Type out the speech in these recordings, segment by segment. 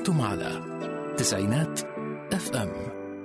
أنتم على تسعينات اف ام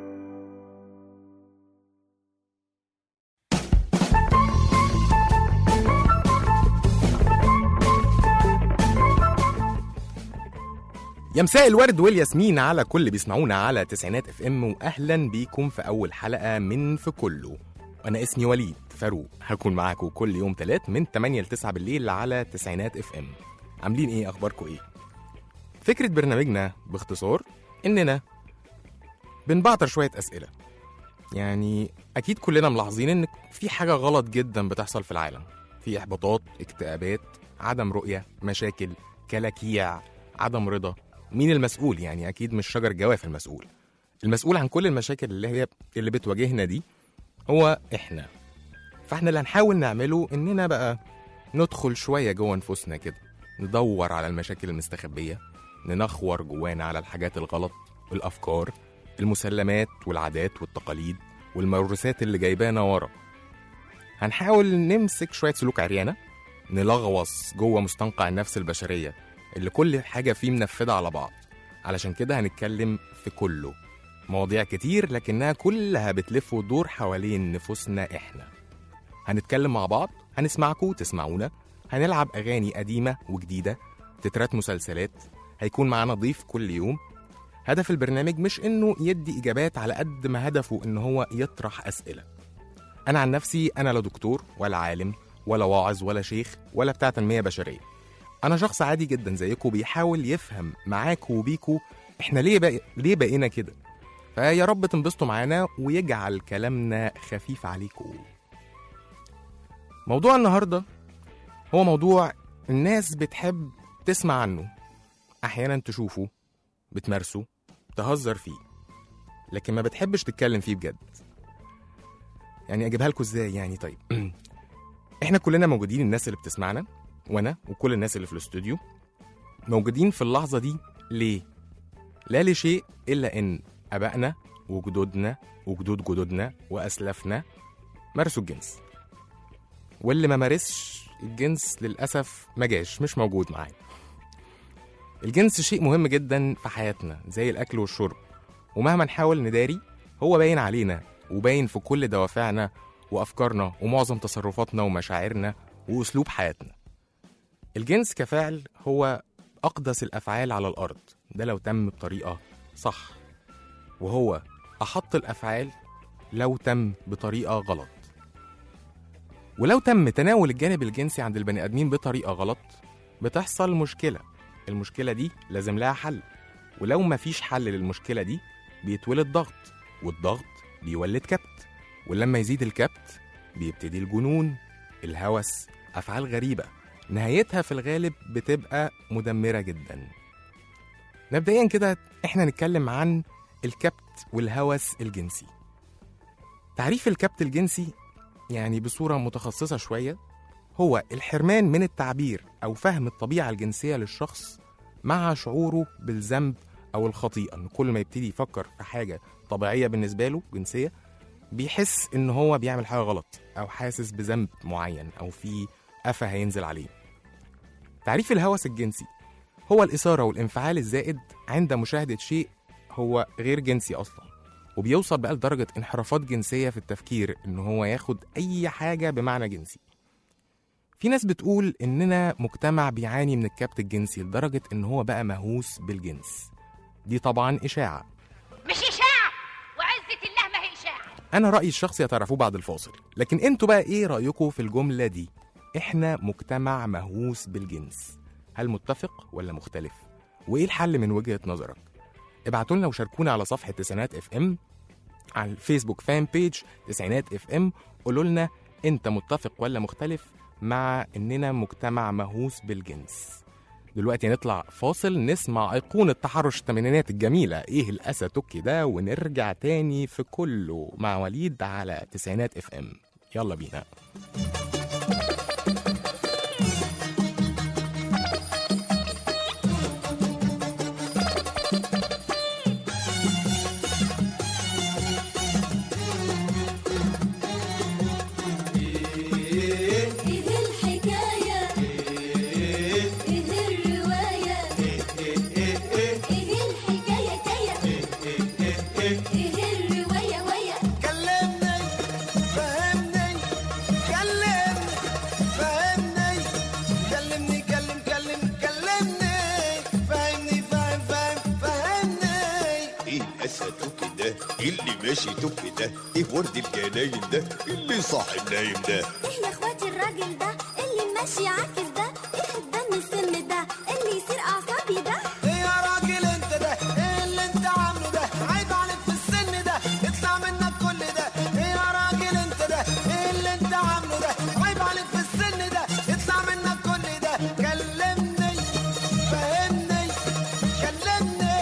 يا مساء الورد والياسمين على كل اللي بيسمعونا على تسعينات اف ام واهلا بيكم في اول حلقه من في كله انا اسمي وليد فاروق هكون معاكم كل يوم تلات من 8 ل 9 بالليل على تسعينات اف ام عاملين ايه اخباركم ايه فكره برنامجنا باختصار اننا بنبعتر شويه اسئله يعني اكيد كلنا ملاحظين ان في حاجه غلط جدا بتحصل في العالم في احباطات اكتئابات عدم رؤيه مشاكل كلاكيع عدم رضا مين المسؤول يعني اكيد مش شجر جواف المسؤول المسؤول عن كل المشاكل اللي هي اللي بتواجهنا دي هو احنا فاحنا اللي هنحاول نعمله اننا بقى ندخل شويه جوه نفوسنا كده ندور على المشاكل المستخبيه ننخور جوانا على الحاجات الغلط الافكار المسلمات والعادات والتقاليد والموروثات اللي جايبانا ورا هنحاول نمسك شويه سلوك عريانه نلغوص جوه مستنقع النفس البشريه اللي كل حاجة فيه منفذة على بعض علشان كده هنتكلم في كله مواضيع كتير لكنها كلها بتلف وتدور حوالين نفوسنا احنا هنتكلم مع بعض هنسمعكم وتسمعونا هنلعب أغاني قديمة وجديدة تترات مسلسلات هيكون معانا ضيف كل يوم هدف البرنامج مش انه يدي اجابات على قد ما هدفه ان هو يطرح اسئله انا عن نفسي انا لا دكتور ولا عالم ولا واعظ ولا شيخ ولا بتاع تنميه بشريه انا شخص عادي جدا زيكم بيحاول يفهم معاكوا وبيكوا احنا ليه بقى ليه بقينا كده فيا رب تنبسطوا معانا ويجعل كلامنا خفيف عليكم موضوع النهارده هو موضوع الناس بتحب تسمع عنه احيانا تشوفه بتمارسه تهزر فيه لكن ما بتحبش تتكلم فيه بجد يعني اجيبها لكم ازاي يعني طيب احنا كلنا موجودين الناس اللي بتسمعنا وانا وكل الناس اللي في الاستوديو موجودين في اللحظه دي ليه لا لشيء الا ان ابائنا وجدودنا وجدود جدودنا واسلافنا مارسوا الجنس واللي ما مارسش الجنس للاسف ما جاش مش موجود معانا الجنس شيء مهم جدا في حياتنا زي الاكل والشرب ومهما نحاول نداري هو باين علينا وباين في كل دوافعنا وافكارنا ومعظم تصرفاتنا ومشاعرنا واسلوب حياتنا الجنس كفعل هو أقدس الأفعال على الأرض ده لو تم بطريقة صح وهو أحط الأفعال لو تم بطريقة غلط ولو تم تناول الجانب الجنسي عند البني آدمين بطريقة غلط بتحصل مشكلة المشكلة دي لازم لها حل ولو مفيش حل للمشكلة دي بيتولد ضغط والضغط بيولد كبت ولما يزيد الكبت بيبتدي الجنون الهوس أفعال غريبة نهايتها في الغالب بتبقى مدمرة جدا مبدئيا كده احنا نتكلم عن الكبت والهوس الجنسي تعريف الكبت الجنسي يعني بصورة متخصصة شوية هو الحرمان من التعبير أو فهم الطبيعة الجنسية للشخص مع شعوره بالذنب أو الخطيئة إن كل ما يبتدي يفكر في حاجة طبيعية بالنسبة له جنسية بيحس إن هو بيعمل حاجة غلط أو حاسس بذنب معين أو في قفا هينزل عليه تعريف الهوس الجنسي هو الإثارة والانفعال الزائد عند مشاهدة شيء هو غير جنسي أصلا وبيوصل بقى لدرجة انحرافات جنسية في التفكير إن هو ياخد أي حاجة بمعنى جنسي في ناس بتقول إننا مجتمع بيعاني من الكبت الجنسي لدرجة إن هو بقى مهووس بالجنس دي طبعا إشاعة مش إشاعة وعزة الله ما هي إشاعة أنا رأيي الشخصي هتعرفوه بعد الفاصل لكن انتوا بقى إيه رأيكم في الجملة دي إحنا مجتمع مهووس بالجنس هل متفق ولا مختلف؟ وإيه الحل من وجهة نظرك؟ ابعتوا لنا وشاركونا على صفحة تسعينات اف ام على الفيسبوك فان بيج تسعينات اف ام قولوا لنا انت متفق ولا مختلف مع اننا مجتمع مهووس بالجنس دلوقتي نطلع فاصل نسمع أيقونة تحرش الثمانينات الجميلة إيه الأسى توكي ده ونرجع تاني في كله مع وليد على تسعينات اف ام يلا بينا ايه الحكاية ايه الرواية ايه اللي ماشي توك ده ايه ورد الجناين ده اللي صاحي النايم ده ايه يا اخواتي الراجل ده اللي ماشي عاكس ده ايه الدم السم ده اللي يصير اعصابي ده ايه يا راجل انت ده ايه اللي انت عامله ده عيب عليك في السن ده اطلع منك كل ده ايه يا راجل انت ده ايه اللي انت عامله ده عيب عليك في السن ده اطلع منك كل ده كلمني فهمني كلمني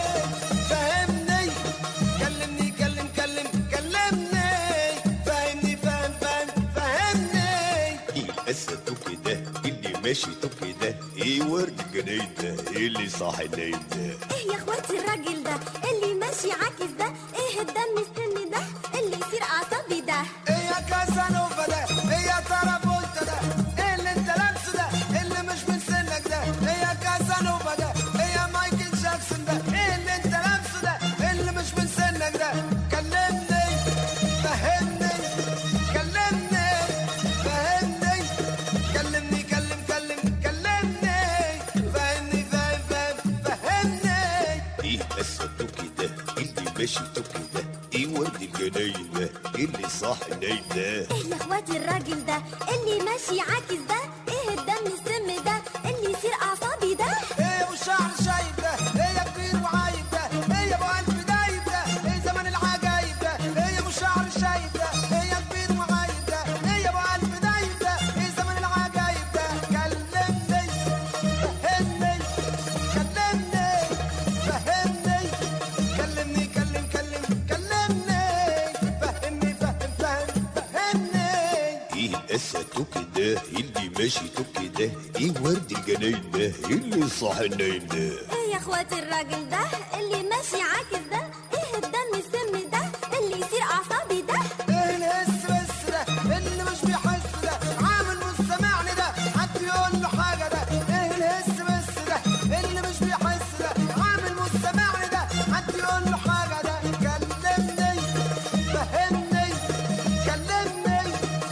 فهمني كلمني كلم كلم كلمني فهمني فهم فهم فهمني ايه الاسد توك ده اللي ماشي توك ده ايه ورد الجناين ده ايه اللي صاحي النايم ده ايه يا اخواتي الراجل ده اللي ماشي عاكس ده ايه الدم السم ده اللي يصير اعصابي ده ايه يا كازانوفا ده ايه يا ترابولتا ده ايه اللي انت لابسه ده اللي مش من سنك ده ايه يا كازانوفا ده ايه يا مايكل جاكسون ده ايه اللي انت لابسه ده اللي مش من سنك ده كلمني فهمني كلمني فهمني كلمني كلم كلم كلمني فهمني فهم فهم فهمني ايه الاسد توك ده اللي ماشي توك ده ايه ورد الجناين ده ايه اللي صاحي النايم ده ايه يا اخواتي الراجل ده اللي ماشي عاكس ده ايه الدم السم ده اللي يصير اعصابي ده ايه ابو شعر شايب ده ايه يا كبير وعايب ده ايه يا ابو قلب دايب ده ايه زمن العجايب ده ايه يا ابو شعر شايب ده ايه يا كبير وعايب ده ايه يا ابو قلب دايب ده ايه زمن العجايب ده كلمني فهمني كلمني فهمني كلمني كلم كلم كلمني فهمني فهم فهم فهمني ايه الاسد توك ده اللي ماشي توك ده ايه ورد الجناين ده ايه اللي صاحي النايم ده ايه يا اخواتي الراجل ده اللي ماشي عاكس ده ايه الدم السم ده اللي يصير اعصابي ده ايه الهس بس ده اللي مش بيحس ده عامل مستمعني ده حد يقول له حاجه ده ايه الهس بس ده اللي مش بيحس ده عامل مستمعني ده حد يقول له حاجه ده كلمني فهمني كلمني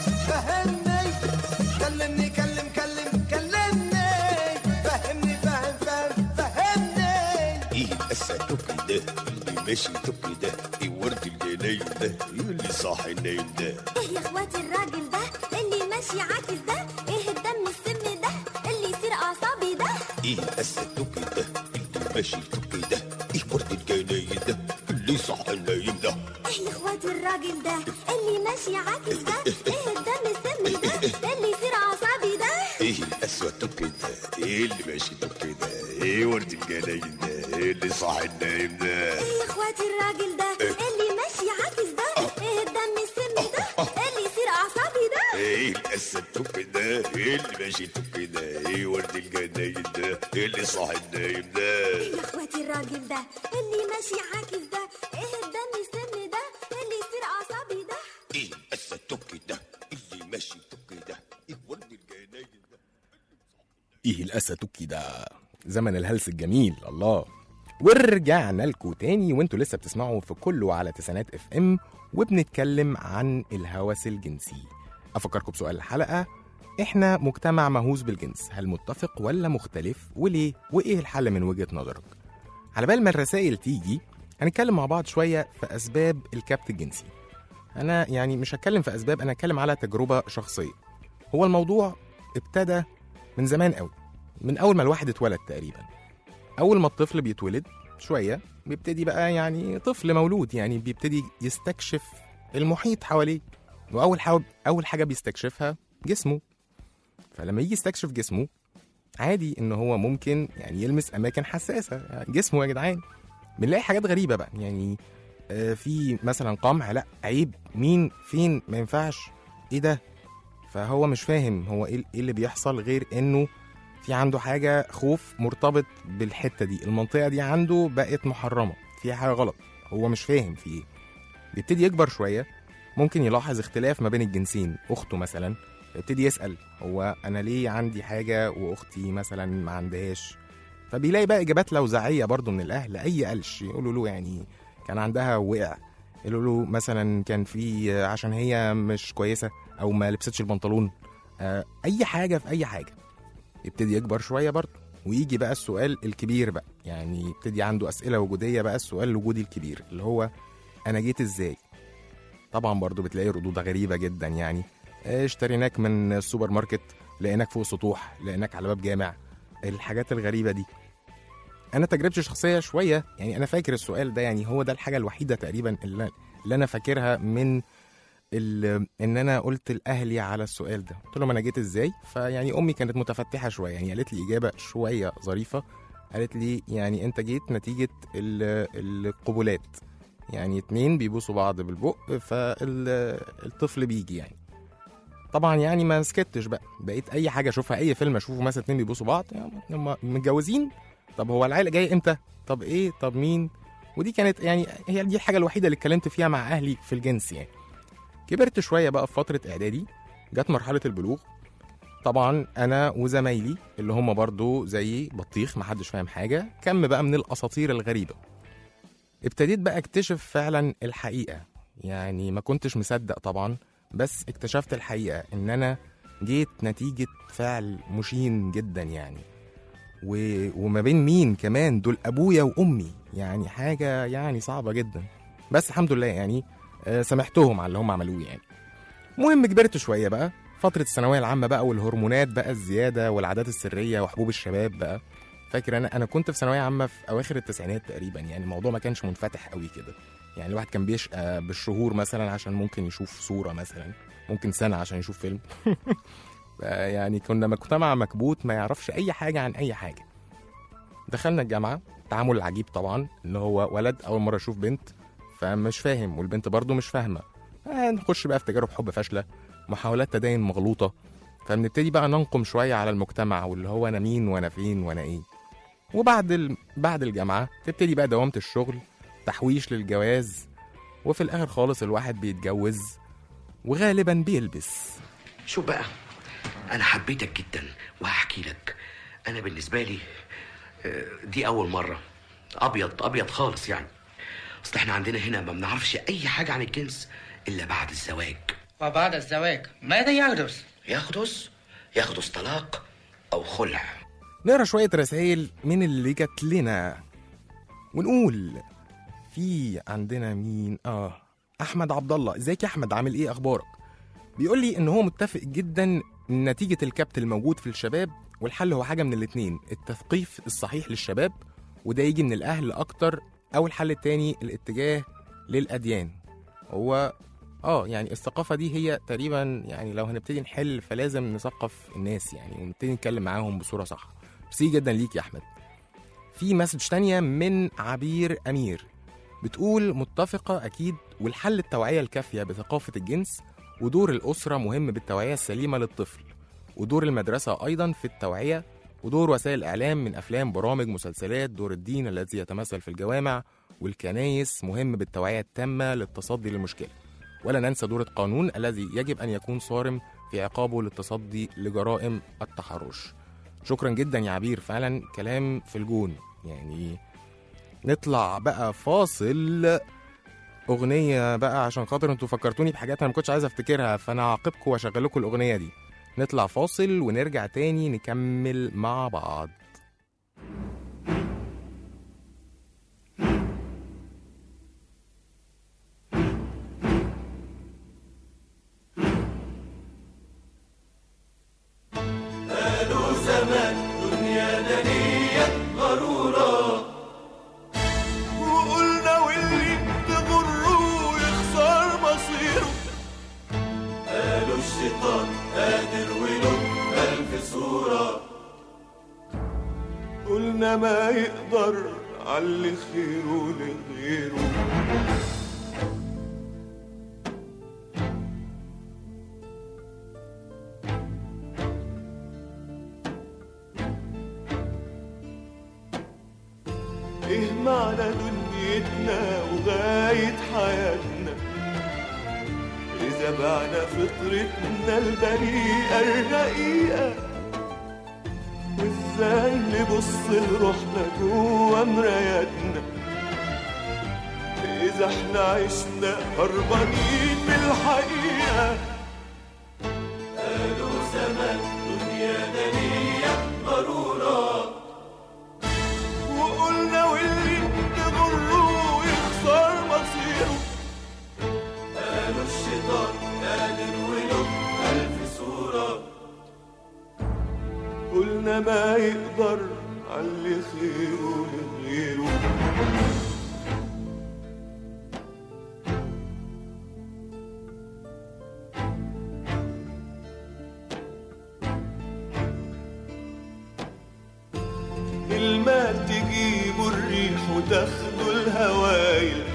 فهمني كلمني كلم كلم كلمني فهمني فهم فهم فهمني ايه الاسد توك ده اللي ماشي توك ده ايه ورد الجناين ده ايه اللي صاحي النايم ده ايه يا اخواتي الراجل ده اللي ماشي عاكس ده ايه الدم السم ده اللي يصير اعصابي ده ايه الاسد توك ده اللي ماشي توك ده ايه ورد الجناين ده اللي صاحي النايم ده ايه يا اخواتي الراجل ده اللي ماشي عاكس ده ايه الدم السم ده اللي يصير اعصابي ده ايه الاسود توك ده ايه اللي ماشي توك ده ايه ورد الجناين ده ايه اللي صاحي النايم ده ايه يا اخواتي الراجل ده اللي ماشي عاكس ده ايه الدم السم ده اللي يصير اعصابي ده ايه الاسد توك ده ايه اللي ماشي توك ده ايه ورد الجناين ده ايه اللي صاحي النايم ده ايه يا اخواتي الراجل ده اللي ماشي عاكس ده ايه الدم السم ده اللي يصير اعصابي ده ايه الاسد توك ده اللي ماشي توك ده ايه ورد الجناين ده ايه الاسد توكي ده زمن الهلس الجميل الله ورجعنا لكم تاني وانتوا لسه بتسمعوا في كله على تسعينات اف ام وبنتكلم عن الهوس الجنسي افكركم بسؤال الحلقه احنا مجتمع مهووس بالجنس هل متفق ولا مختلف وليه وايه الحل من وجهه نظرك على بال ما الرسائل تيجي هنتكلم مع بعض شويه في اسباب الكبت الجنسي انا يعني مش هتكلم في اسباب انا هتكلم على تجربه شخصيه هو الموضوع ابتدى من زمان قوي من اول ما الواحد اتولد تقريبا اول ما الطفل بيتولد شويه بيبتدي بقى يعني طفل مولود يعني بيبتدي يستكشف المحيط حواليه واول حاجه اول حاجه بيستكشفها جسمه فلما يجي يستكشف جسمه عادي ان هو ممكن يعني يلمس اماكن حساسه يعني جسمه يا جدعان بنلاقي حاجات غريبه بقى يعني آه، في مثلا قمع لا عيب مين فين ما ينفعش ايه ده فهو مش فاهم هو ايه إيه اللي بيحصل غير انه في عنده حاجه خوف مرتبط بالحته دي المنطقه دي عنده بقت محرمه فيها حاجه غلط هو مش فاهم في ايه بيبتدي يكبر شويه ممكن يلاحظ اختلاف ما بين الجنسين اخته مثلا يبتدي يسال هو انا ليه عندي حاجه واختي مثلا ما عندهاش فبيلاقي بقى اجابات لوزعيه برضو من الاهل اي قلش يقولوا له يعني كان عندها وقع يقولوا له مثلا كان في عشان هي مش كويسه او ما لبستش البنطلون آه، اي حاجه في اي حاجه يبتدي يكبر شويه برضه ويجي بقى السؤال الكبير بقى يعني يبتدي عنده اسئله وجوديه بقى السؤال الوجودي الكبير اللي هو انا جيت ازاي طبعا برضو بتلاقي ردود غريبه جدا يعني آه، اشتريناك من السوبر ماركت لقيناك فوق سطوح لقيناك على باب جامع الحاجات الغريبه دي انا تجربتي الشخصيه شويه يعني انا فاكر السؤال ده يعني هو ده الحاجه الوحيده تقريبا اللي, اللي انا فاكرها من ال- ان انا قلت لاهلي على السؤال ده قلت لهم انا جيت ازاي فيعني امي كانت متفتحه شويه يعني قالت لي اجابه شويه ظريفه قالت لي يعني انت جيت نتيجه ال- القبولات يعني اتنين بيبوسوا بعض بالبق فالطفل بيجي يعني طبعا يعني ما سكتش بقى بقيت اي حاجه اشوفها اي فيلم اشوفه مثلا اتنين بيبوسوا بعض يعني هم متجوزين طب هو العيله جاي امتى طب ايه طب مين ودي كانت يعني هي دي الحاجه الوحيده اللي اتكلمت فيها مع اهلي في الجنس يعني كبرت شويه بقى في فتره اعدادي جت مرحله البلوغ طبعا انا وزمايلي اللي هم برضو زي بطيخ محدش فاهم حاجه كم بقى من الاساطير الغريبه ابتديت بقى اكتشف فعلا الحقيقه يعني ما كنتش مصدق طبعا بس اكتشفت الحقيقه ان انا جيت نتيجه فعل مشين جدا يعني و... وما بين مين كمان دول ابويا وامي يعني حاجه يعني صعبه جدا بس الحمد لله يعني آه، سامحتهم على اللي هم عملوه يعني المهم كبرت شويه بقى فتره الثانويه العامه بقى والهرمونات بقى الزياده والعادات السريه وحبوب الشباب بقى فاكر انا انا كنت في ثانويه عامه في اواخر التسعينات تقريبا يعني الموضوع ما كانش منفتح قوي كده يعني الواحد كان بيشقى بالشهور مثلا عشان ممكن يشوف صوره مثلا ممكن سنه عشان يشوف فيلم يعني كنا مجتمع مكبوت ما يعرفش اي حاجه عن اي حاجه دخلنا الجامعه تعامل عجيب طبعا ان هو ولد اول مره يشوف بنت فمش فاهم والبنت برضه مش فاهمه آه نخش بقى في تجارب حب فاشله محاولات تدين مغلوطه فبنبتدي بقى ننقم شويه على المجتمع واللي هو انا مين وانا فين وانا ايه وبعد ال... بعد الجامعه تبتدي بقى دوامه الشغل تحويش للجواز وفي الاخر خالص الواحد بيتجوز وغالبا بيلبس شوف بقى انا حبيتك جدا وهحكي لك انا بالنسبه لي آه، دي اول مره ابيض ابيض خالص يعني اصل احنا عندنا هنا ما بنعرفش اي حاجه عن الجنس الا بعد الزواج وبعد الزواج ماذا يحدث؟ يحدث يحدث طلاق او خلع نقرا شويه رسائل من اللي جات لنا ونقول في عندنا مين اه احمد عبد الله ازيك يا احمد عامل ايه اخبارك بيقول لي ان هو متفق جدا إن نتيجه الكبت الموجود في الشباب والحل هو حاجه من الاتنين التثقيف الصحيح للشباب وده يجي من الاهل اكتر او الحل التاني الاتجاه للاديان هو اه يعني الثقافه دي هي تقريبا يعني لو هنبتدي نحل فلازم نثقف الناس يعني ونبتدي نتكلم معاهم بصوره صح ميرسي جدا ليك يا احمد في مسج تانية من عبير امير بتقول متفقة أكيد والحل التوعية الكافية بثقافة الجنس ودور الأسرة مهم بالتوعية السليمة للطفل ودور المدرسة أيضا في التوعية ودور وسائل الإعلام من أفلام برامج مسلسلات دور الدين الذي يتمثل في الجوامع والكنايس مهم بالتوعية التامة للتصدي للمشكلة ولا ننسى دور القانون الذي يجب أن يكون صارم في عقابه للتصدي لجرائم التحرش شكرا جدا يا عبير فعلا كلام في الجون يعني نطلع بقى فاصل اغنيه بقى عشان خاطر انتوا فكرتوني بحاجات انا ما كنتش عايز افتكرها فانا هعاقبكم واشغل لكم الاغنيه دي نطلع فاصل ونرجع تاني نكمل مع بعض وقلنا واللي تغره يخسر مصيره قالوا الشيطان قادر وله ألف صورة قلنا ما يقدر علي خيره لغيره ايه معنى دنيتنا وغاية حياتنا إذا بعنا فطرتنا البريئة الرقيقة وإزاي نبص لروحنا جوا مراياتنا إذا احنا عشنا هربانين من الحقيقة قالوا زمان دنيا دنيا غرورة وقلنا واللي تغره يخسر مصيره يقدر علي خيره لغيره المال تجيبه الريح وتاخده الهوايل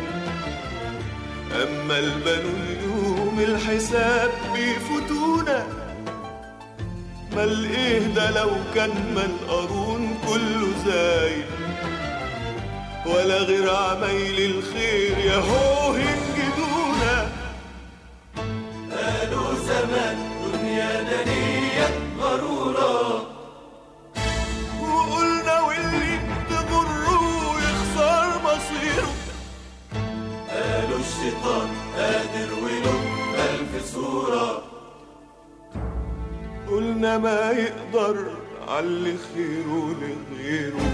أما البنو يوم الحساب بيفوتونا مال إيه ده لو كان مال قارون كله زايل ولا غير عمايل الخير ياهو ينجدونا قالوا زمان دنيا دنيا غرورة وقلنا واللي تغره يخسر مصيره قالوا الشيطان قادر وله ألف صورة قلنا ما يقدر علي خيره لغيره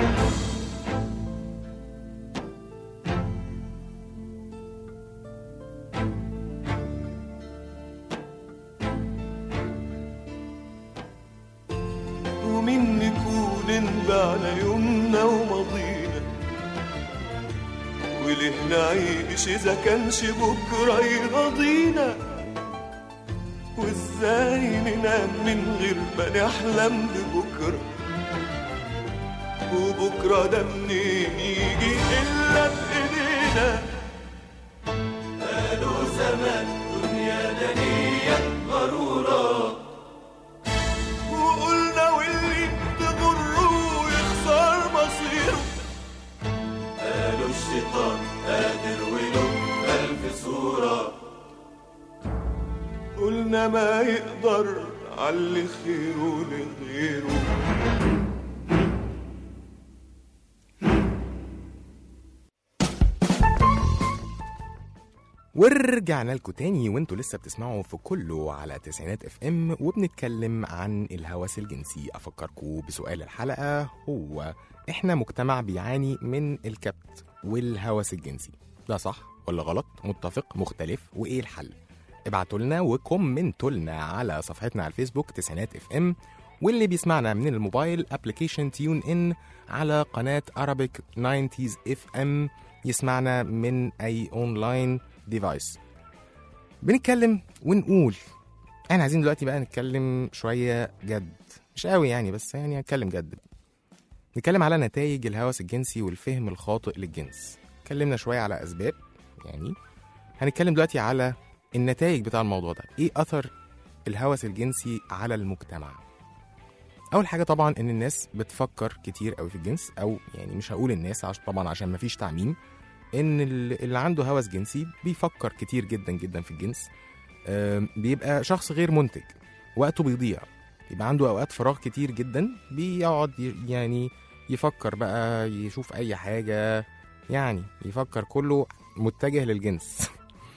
ومين نكون انبعنا يومنا وماضينا وليه نعيش إذا كانش بكرة يرضينا وإزاي ننام من غير ما نحلم ببكرة وبكرة ده منين يجي إلا بإيدينا قالوا زمان دنيا دنيا غرورة وقلنا واللي تغره يخسر مصيره قالوا الشيطان قادر وله ألف صورة قلنا ما يقدر علي خيره لغيره ورجعنا لكم تاني وانتوا لسه بتسمعوا في كله على تسعينات اف ام وبنتكلم عن الهوس الجنسي افكركم بسؤال الحلقه هو احنا مجتمع بيعاني من الكبت والهوس الجنسي ده صح ولا غلط متفق مختلف وايه الحل ابعتوا لنا وكومنتوا لنا على صفحتنا على الفيسبوك تسعينات اف ام واللي بيسمعنا من الموبايل ابلكيشن تيون ان على قناه Arabic 90s اف ام يسمعنا من اي اونلاين ديفايس بنتكلم ونقول احنا عايزين دلوقتي بقى نتكلم شويه جد مش قوي يعني بس يعني هنتكلم جد نتكلم على نتائج الهوس الجنسي والفهم الخاطئ للجنس اتكلمنا شويه على اسباب يعني هنتكلم دلوقتي على النتائج بتاع الموضوع ده ايه اثر الهوس الجنسي على المجتمع اول حاجه طبعا ان الناس بتفكر كتير قوي في الجنس او يعني مش هقول الناس عشان طبعا عشان مفيش تعميم ان ال- اللي عنده هوس جنسي بيفكر كتير جدا جدا في الجنس آم، بيبقى شخص غير منتج وقته بيضيع يبقى عنده اوقات فراغ كتير جدا بيقعد ي- يعني يفكر بقى يشوف اي حاجه يعني يفكر كله متجه للجنس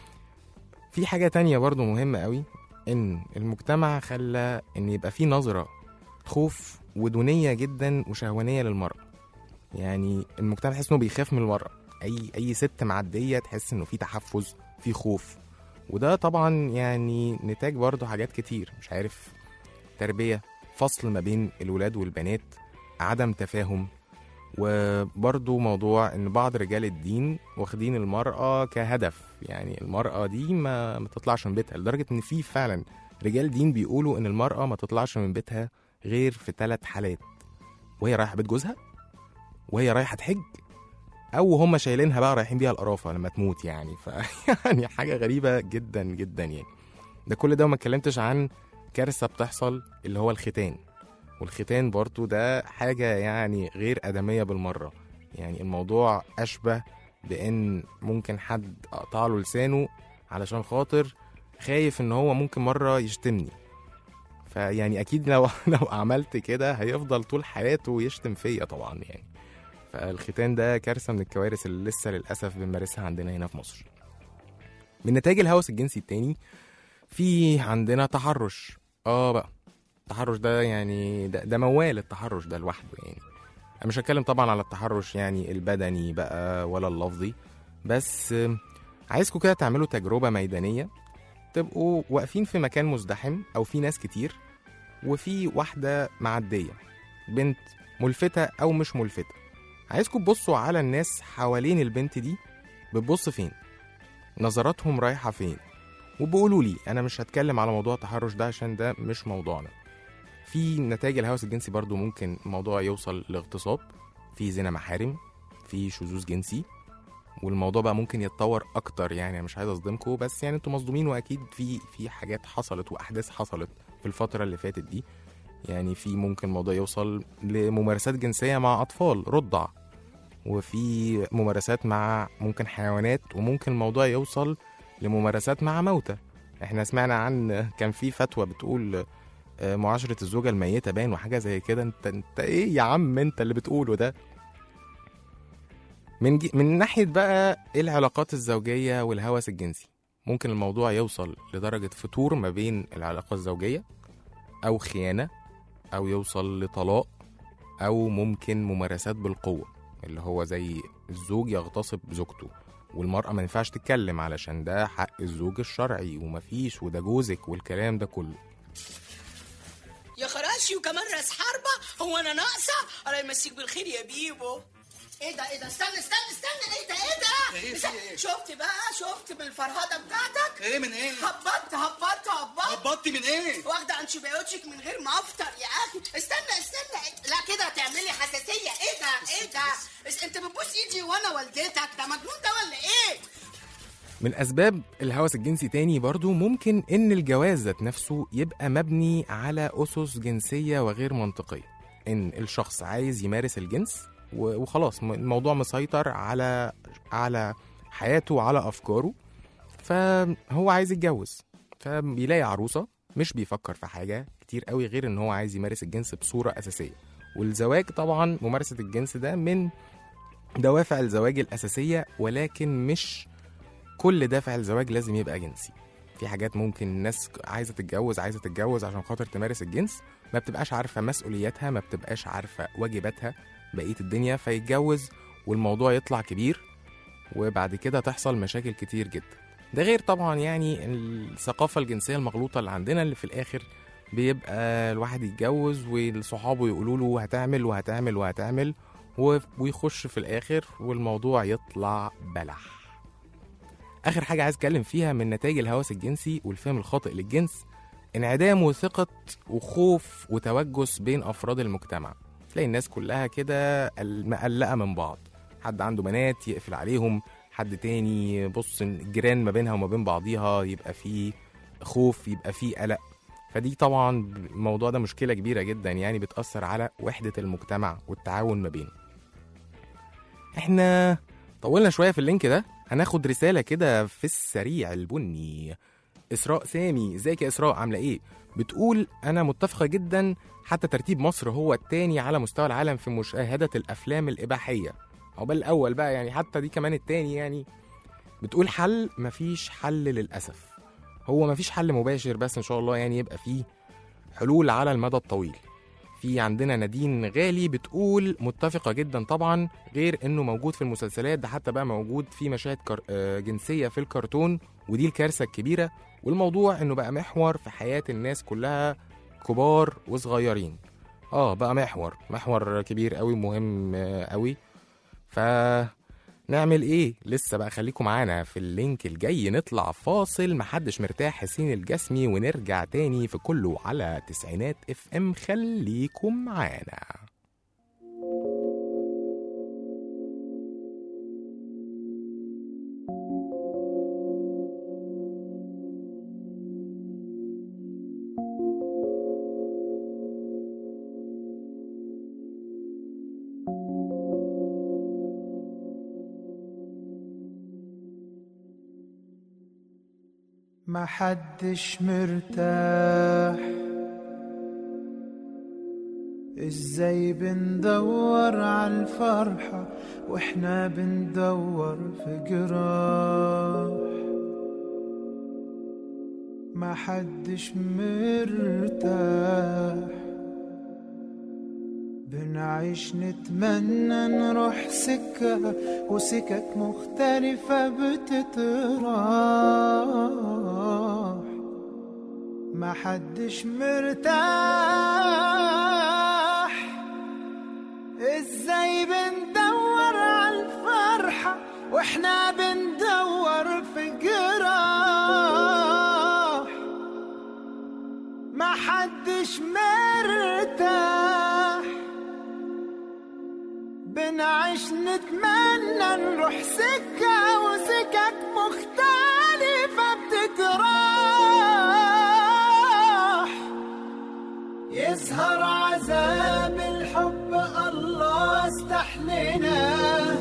في حاجه تانية برضو مهمه قوي ان المجتمع خلى ان يبقى في نظره خوف ودونيه جدا وشهوانيه للمراه يعني المجتمع تحس انه بيخاف من المراه اي اي ست معديه تحس انه في تحفز في خوف وده طبعا يعني نتاج برضه حاجات كتير مش عارف تربيه فصل ما بين الولاد والبنات عدم تفاهم وبرضه موضوع ان بعض رجال الدين واخدين المراه كهدف يعني المراه دي ما, ما تطلعش من بيتها لدرجه ان في فعلا رجال دين بيقولوا ان المراه ما تطلعش من بيتها غير في ثلاث حالات وهي رايحه بيت جوزها وهي رايحه تحج او هم شايلينها بقى رايحين بيها القرافه لما تموت يعني ف يعني حاجه غريبه جدا جدا يعني ده كل ده وما اتكلمتش عن كارثه بتحصل اللي هو الختان والختان برضو ده حاجه يعني غير ادميه بالمره يعني الموضوع اشبه بان ممكن حد اقطع له لسانه علشان خاطر خايف ان هو ممكن مره يشتمني فيعني اكيد لو لو عملت كده هيفضل طول حياته يشتم فيا طبعا يعني فالختان ده كارثه من الكوارث اللي لسه للاسف بنمارسها عندنا هنا في مصر من نتائج الهوس الجنسي التاني في عندنا تحرش اه بقى التحرش ده يعني ده, ده موال التحرش ده لوحده يعني انا مش هتكلم طبعا على التحرش يعني البدني بقى ولا اللفظي بس آم، عايزكم كده تعملوا تجربه ميدانيه تبقوا واقفين في مكان مزدحم او في ناس كتير وفي واحده معديه بنت ملفتة أو مش ملفتة عايزكم تبصوا على الناس حوالين البنت دي بتبص فين نظراتهم رايحة فين وبيقولوا لي أنا مش هتكلم على موضوع التحرش ده عشان ده مش موضوعنا في نتائج الهوس الجنسي برضو ممكن الموضوع يوصل لاغتصاب في زنا محارم في شذوذ جنسي والموضوع بقى ممكن يتطور اكتر يعني أنا مش عايز اصدمكم بس يعني انتوا مصدومين واكيد في في حاجات حصلت واحداث حصلت في الفتره اللي فاتت دي يعني في ممكن الموضوع يوصل لممارسات جنسيه مع اطفال رضع وفي ممارسات مع ممكن حيوانات وممكن الموضوع يوصل لممارسات مع موتى احنا سمعنا عن كان في فتوى بتقول آه، معاشرة الزوجة الميتة باين وحاجة زي كده انت انت ايه يا عم انت اللي بتقوله ده من جي من ناحية بقى العلاقات الزوجية والهوس الجنسي ممكن الموضوع يوصل لدرجة فتور ما بين العلاقة الزوجية أو خيانة أو يوصل لطلاق أو ممكن ممارسات بالقوة اللي هو زي الزوج يغتصب زوجته والمرأة ما ينفعش تتكلم علشان ده حق الزوج الشرعي ومفيش وده جوزك والكلام ده كله يا خراشي وكمان راس حربة هو انا ناقصة الله يمسيك بالخير يا بيبو ايه ده ايه ده استنى استنى استنى ايه ده ايه ده إيه في استنى. إيه؟ شفت بقى شفت من الفرهده بتاعتك ايه من ايه؟ هبطت هبطت هبطت هبطتي من ايه؟ واخده انشبيوتشك من غير ما افطر يا اخي استنى استنى لا كده هتعملي حساسيه ايه ده ايه ده اس- انت بتبوس ايدي وانا والدتك ده مجنون ده ولا ايه من أسباب الهوس الجنسي تاني برضو ممكن إن الجواز ذات نفسه يبقى مبني على أسس جنسية وغير منطقية إن الشخص عايز يمارس الجنس و- وخلاص م- الموضوع مسيطر على على حياته وعلى أفكاره فهو عايز يتجوز فبيلاقي عروسة مش بيفكر في حاجة كتير قوي غير إن هو عايز يمارس الجنس بصورة أساسية والزواج طبعا ممارسة الجنس ده من دوافع الزواج الأساسية ولكن مش كل دافع الزواج لازم يبقى جنسي في حاجات ممكن الناس عايزه تتجوز عايزه تتجوز عشان خاطر تمارس الجنس ما بتبقاش عارفه مسؤولياتها ما بتبقاش عارفه واجباتها بقيه الدنيا فيتجوز والموضوع يطلع كبير وبعد كده تحصل مشاكل كتير جدا ده غير طبعا يعني الثقافه الجنسيه المغلوطه اللي عندنا اللي في الاخر بيبقى الواحد يتجوز وصحابه يقولوا له هتعمل وهتعمل وهتعمل و- ويخش في الاخر والموضوع يطلع بلح اخر حاجه عايز اتكلم فيها من نتائج الهوس الجنسي والفهم الخاطئ للجنس انعدام وثقه وخوف وتوجس بين افراد المجتمع تلاقي الناس كلها كده ال- مقلقه من بعض حد عنده بنات يقفل عليهم حد تاني بص الجيران ما بينها وما بين بعضيها يبقى فيه خوف يبقى فيه قلق فدي طبعا الموضوع ده مشكله كبيره جدا يعني بتاثر على وحده المجتمع والتعاون ما بينه احنا طولنا شويه في اللينك ده هناخد رساله كده في السريع البني اسراء سامي ازيك يا اسراء عامله ايه بتقول انا متفقه جدا حتى ترتيب مصر هو التاني على مستوى العالم في مشاهده الافلام الاباحيه عقبال الاول بقى يعني حتى دي كمان التاني يعني بتقول حل مفيش حل للاسف هو مفيش حل مباشر بس ان شاء الله يعني يبقى فيه حلول على المدى الطويل في عندنا نادين غالي بتقول متفقة جدا طبعا غير انه موجود في المسلسلات ده حتى بقى موجود في مشاهد كر... آه، جنسية في الكرتون ودي الكارثة الكبيرة والموضوع انه بقى محور في حياة الناس كلها كبار وصغيرين اه بقى محور محور كبير قوي مهم آه، قوي ف نعمل ايه لسه بقى خليكم معانا في اللينك الجاي نطلع فاصل محدش مرتاح حسين الجسمي ونرجع تاني في كله على تسعينات اف ام خليكم معانا ما حدش مرتاح ازاي بندور عالفرحة واحنا بندور في جراح ما حدش مرتاح بنعيش نتمنى نروح سكة وسكك مختلفة بتتراح ما حدش مرتاح ازاي بندور على الفرحة واحنا بندور في جراح ما حدش مرتاح بنعيش نتمنى نروح سكة وسكك مختلفة بتتراح يظهر عذاب الحب الله استحلنا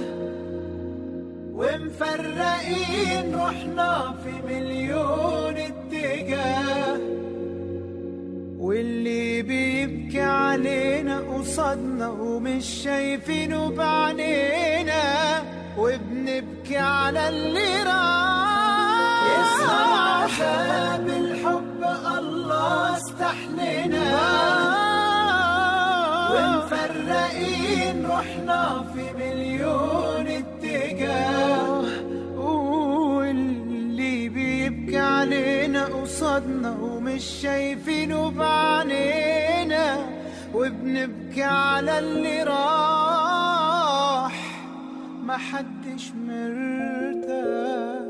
ومفرقين روحنا في مليون اتجاه واللي بيبكي علينا قصادنا ومش شايفينه بعينينا وبنبكي على اللي راح يسمع عذاب الحب الله استحلنا ومفرقين روحنا في مليون اتجاه واللي بيبكي علينا قصادنا ومش شايفينه بعينينا وبنبكي على اللي راح ما حدش مرتاح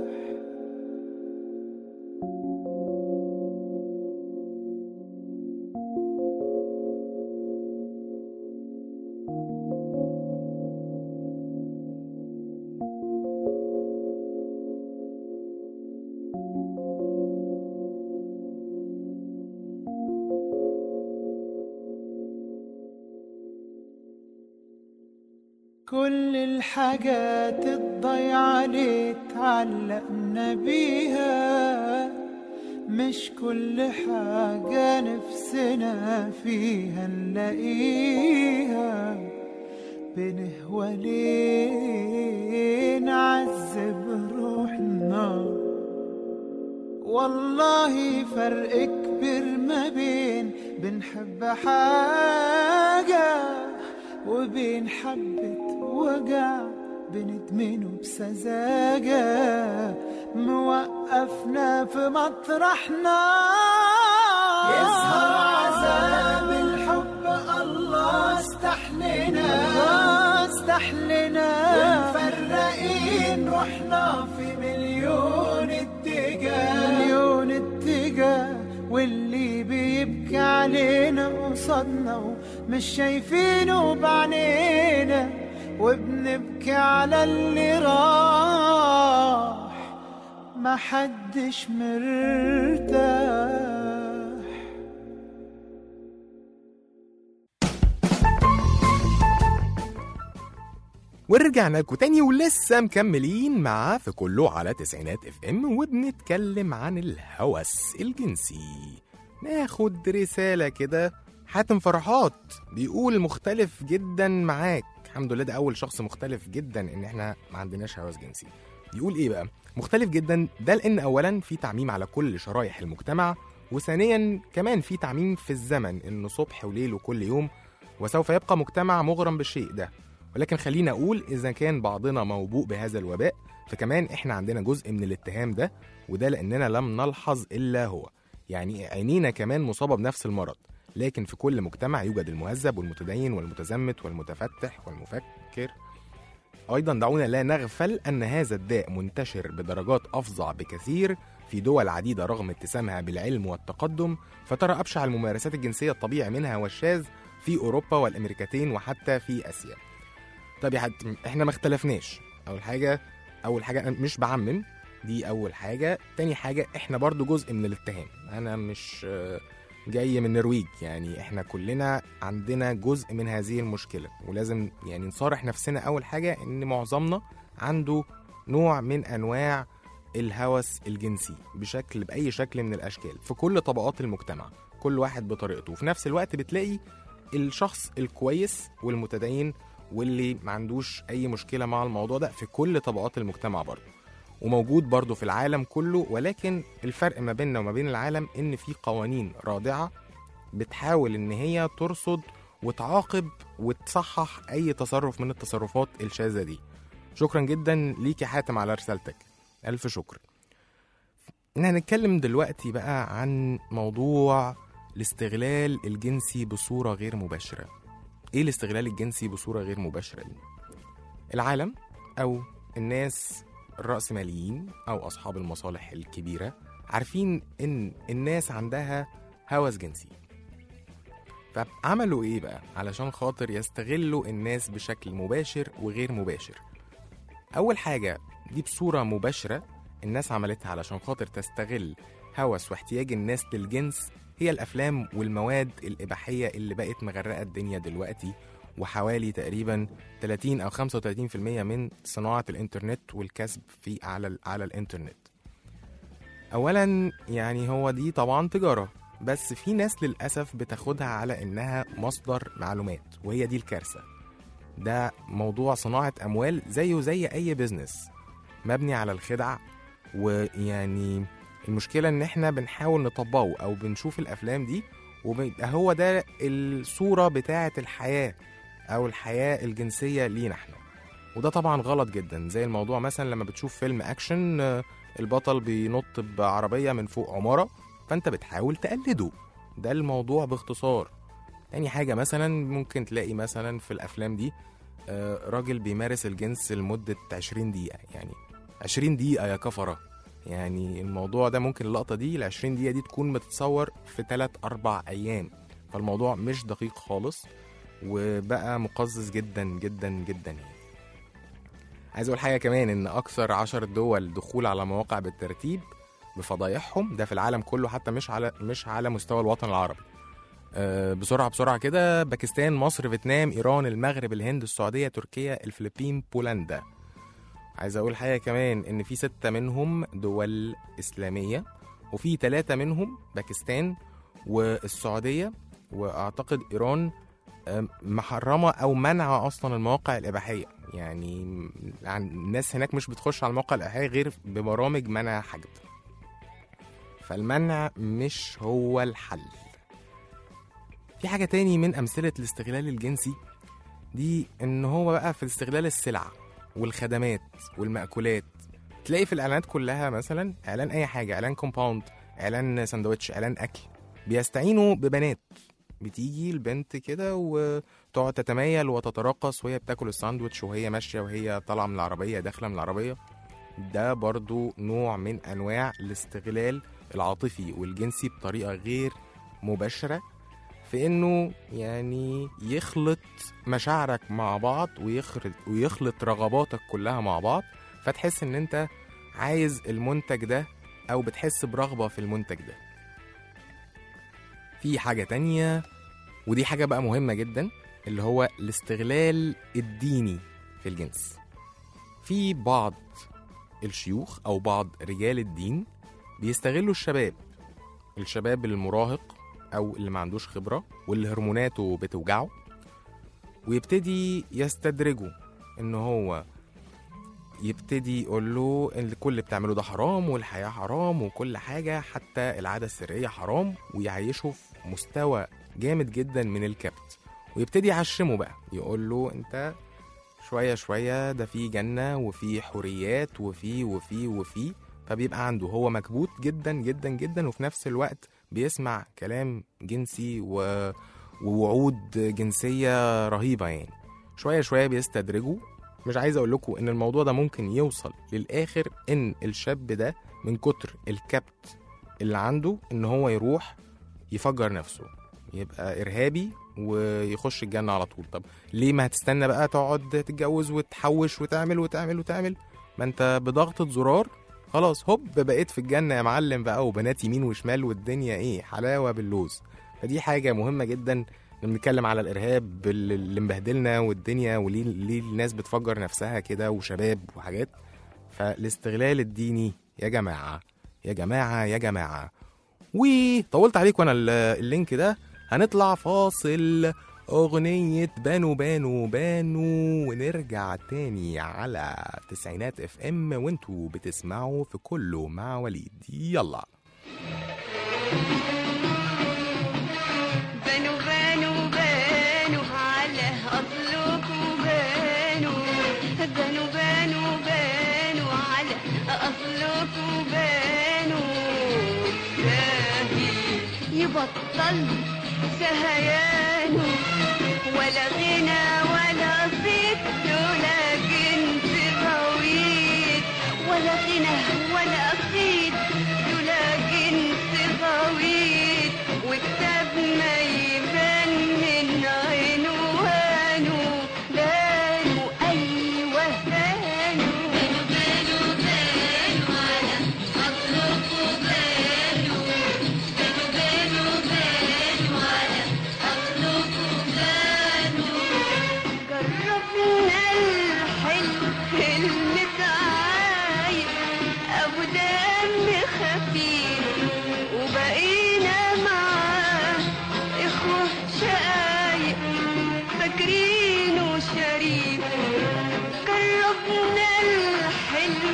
كل الحاجات الضيعة اللي اتعلقنا بيها مش كل حاجة نفسنا فيها نلاقيها بنهوى ليه نعذب روحنا والله فرق كبير ما بين بنحب حاجة وبين حبة وجع بندمنه بسذاجة موقفنا في مطرحنا يظهر عذاب الحب الله استحلنا استحلنا ومفرقين روحنا في مليون اتجاه مليون اتجاه واللي بيبكي علينا قصادنا ومش شايفينه بعينينا وبنبكي على اللي راح ما حدش مرتاح ورجعنا لكم تاني ولسه مكملين مع في كله على تسعينات اف ام وبنتكلم عن الهوس الجنسي ناخد رسالة كده حاتم فرحات بيقول مختلف جدا معاك الحمد لله ده أول شخص مختلف جدا إن إحنا ما عندناش هوس جنسي بيقول إيه بقى مختلف جدا ده لأن أولا في تعميم على كل شرايح المجتمع وثانيا كمان في تعميم في الزمن إنه صبح وليل وكل يوم وسوف يبقى مجتمع مغرم بالشيء ده ولكن خلينا أقول إذا كان بعضنا موبوء بهذا الوباء فكمان إحنا عندنا جزء من الاتهام ده وده لأننا لم نلحظ إلا هو يعني عينينا كمان مصابة بنفس المرض لكن في كل مجتمع يوجد المهذب والمتدين والمتزمت والمتفتح والمفكر أيضا دعونا لا نغفل أن هذا الداء منتشر بدرجات أفظع بكثير في دول عديدة رغم اتسامها بالعلم والتقدم فترى أبشع الممارسات الجنسية الطبيعي منها والشاذ في أوروبا والأمريكتين وحتى في آسيا طب يا حد احنا ما اختلفناش اول حاجه اول حاجه أنا مش بعمم دي اول حاجه تاني حاجه احنا برضو جزء من الاتهام انا مش آه، جاي من النرويج يعني احنا كلنا عندنا جزء من هذه المشكله ولازم يعني نصارح نفسنا اول حاجه ان معظمنا عنده نوع من انواع الهوس الجنسي بشكل باي شكل من الاشكال في كل طبقات المجتمع كل واحد بطريقته وفي نفس الوقت بتلاقي الشخص الكويس والمتدين واللي ما عندوش اي مشكله مع الموضوع ده في كل طبقات المجتمع برضه وموجود برضه في العالم كله ولكن الفرق ما بيننا وما بين العالم ان في قوانين رادعه بتحاول ان هي ترصد وتعاقب وتصحح اي تصرف من التصرفات الشاذه دي شكرا جدا ليك يا حاتم على رسالتك الف شكر احنا هنتكلم دلوقتي بقى عن موضوع الاستغلال الجنسي بصوره غير مباشره ايه الاستغلال الجنسي بصوره غير مباشره دي العالم او الناس الرأسماليين او اصحاب المصالح الكبيره عارفين ان الناس عندها هوس جنسي فعملوا ايه بقى علشان خاطر يستغلوا الناس بشكل مباشر وغير مباشر اول حاجه دي بصوره مباشره الناس عملتها علشان خاطر تستغل هوس واحتياج الناس للجنس هي الافلام والمواد الاباحيه اللي بقت مغرقه الدنيا دلوقتي وحوالي تقريبا 30 او 35% من صناعه الانترنت والكسب في على على الانترنت اولا يعني هو دي طبعا تجاره بس في ناس للاسف بتاخدها على انها مصدر معلومات وهي دي الكارثه ده موضوع صناعه اموال زيه زي اي بيزنس مبني على الخدع ويعني المشكله ان احنا بنحاول نطبقه او بنشوف الافلام دي وبيبقى هو ده الصوره بتاعه الحياه او الحياه الجنسيه لينا احنا وده طبعا غلط جدا زي الموضوع مثلا لما بتشوف فيلم اكشن آه، البطل بينط بعربيه من فوق عماره فانت بتحاول تقلده ده الموضوع باختصار تاني حاجه مثلا ممكن تلاقي مثلا في الافلام دي آه، راجل بيمارس الجنس لمده 20 دقيقه يعني 20 دقيقه يا كفره يعني الموضوع ده ممكن اللقطه دي ال 20 دقيقه دي تكون متتصور في 3 4 ايام فالموضوع مش دقيق خالص وبقى مقزز جدا جدا جدا يعني عايز اقول حاجه كمان ان اكثر عشر دول دخول على مواقع بالترتيب بفضايحهم ده في العالم كله حتى مش على مش على مستوى الوطن العربي أه بسرعه بسرعه كده باكستان مصر فيتنام ايران المغرب الهند السعوديه تركيا الفلبين بولندا عايز اقول حاجه كمان ان في ستة منهم دول اسلاميه وفي ثلاثة منهم باكستان والسعوديه واعتقد ايران آم، محرمه او منع اصلا المواقع الاباحيه يعني م- عن- الناس هناك مش بتخش على المواقع الاباحيه غير ببرامج منع حجب فالمنع مش هو الحل في حاجه تاني من امثله الاستغلال الجنسي دي ان هو بقى في استغلال السلع والخدمات والمأكولات تلاقي في الاعلانات كلها مثلا اعلان اي حاجه اعلان كومباوند اعلان سندوتش اعلان اكل بيستعينوا ببنات بتيجي البنت كده وتقعد تتمايل وتتراقص وهي بتاكل الساندوتش وهي ماشيه وهي طالعه من العربيه داخله من العربيه ده برضو نوع من انواع الاستغلال العاطفي والجنسي بطريقه غير مباشره في انه يعني يخلط مشاعرك مع بعض ويخلط ويخلط رغباتك كلها مع بعض فتحس ان انت عايز المنتج ده او بتحس برغبه في المنتج ده في حاجه تانية ودي حاجه بقى مهمه جدا اللي هو الاستغلال الديني في الجنس في بعض الشيوخ او بعض رجال الدين بيستغلوا الشباب الشباب المراهق او اللي ما عندوش خبره واللي هرموناته بتوجعه ويبتدي يستدرجه ان هو يبتدي يقول له ان كل اللي بتعمله ده حرام والحياه حرام وكل حاجه حتى العاده السريه حرام ويعيشه في مستوى جامد جدا من الكبت ويبتدي يعشمه بقى يقول له انت شويه شويه ده في جنه وفي حوريات وفي وفي وفي فبيبقى عنده هو مكبوت جدا جدا جدا وفي نفس الوقت بيسمع كلام جنسي و... ووعود جنسيه رهيبه يعني شويه شويه بيستدرجوا مش عايز اقول لكم ان الموضوع ده ممكن يوصل للاخر ان الشاب ده من كتر الكبت اللي عنده ان هو يروح يفجر نفسه يبقى ارهابي ويخش الجنه على طول طب ليه ما هتستنى بقى تقعد تتجوز وتحوش وتعمل وتعمل وتعمل ما انت بضغطة زرار خلاص هوب بقيت في الجنة يا معلم بقى وبنات يمين وشمال والدنيا ايه حلاوة باللوز فدي حاجة مهمة جدا لما بنتكلم على الارهاب اللي اللي مبهدلنا والدنيا وليه ليه الناس بتفجر نفسها كده وشباب وحاجات فالاستغلال الديني يا جماعة يا جماعة يا جماعة وطولت عليك وانا ال- اللينك ده هنطلع فاصل أغنية بانو بانو بانو ونرجع تاني على تسعينات اف ام وانتوا بتسمعوا في كله مع وليد يلا بانوا بانوا بانوا على أصلكم بانوا بانوا بانوا بانوا على أصلكم بانوا باهي يبطل سهيان ولا غنى ولا صيت لولا جنس غويط ولا غنى ولا صيت لولا جنس غويط وكتاب ما يبان من عنوانه بانوا أيوة بانوا بانوا بانوا على أطلقوا بانوا بانوا بانوا بانوا على أطلقوا بانوا جربنا الحلو المتعايب أبو دم خفيف وبقينا معاه إخوة شقايق فاكرينه شريف جربنا الحلو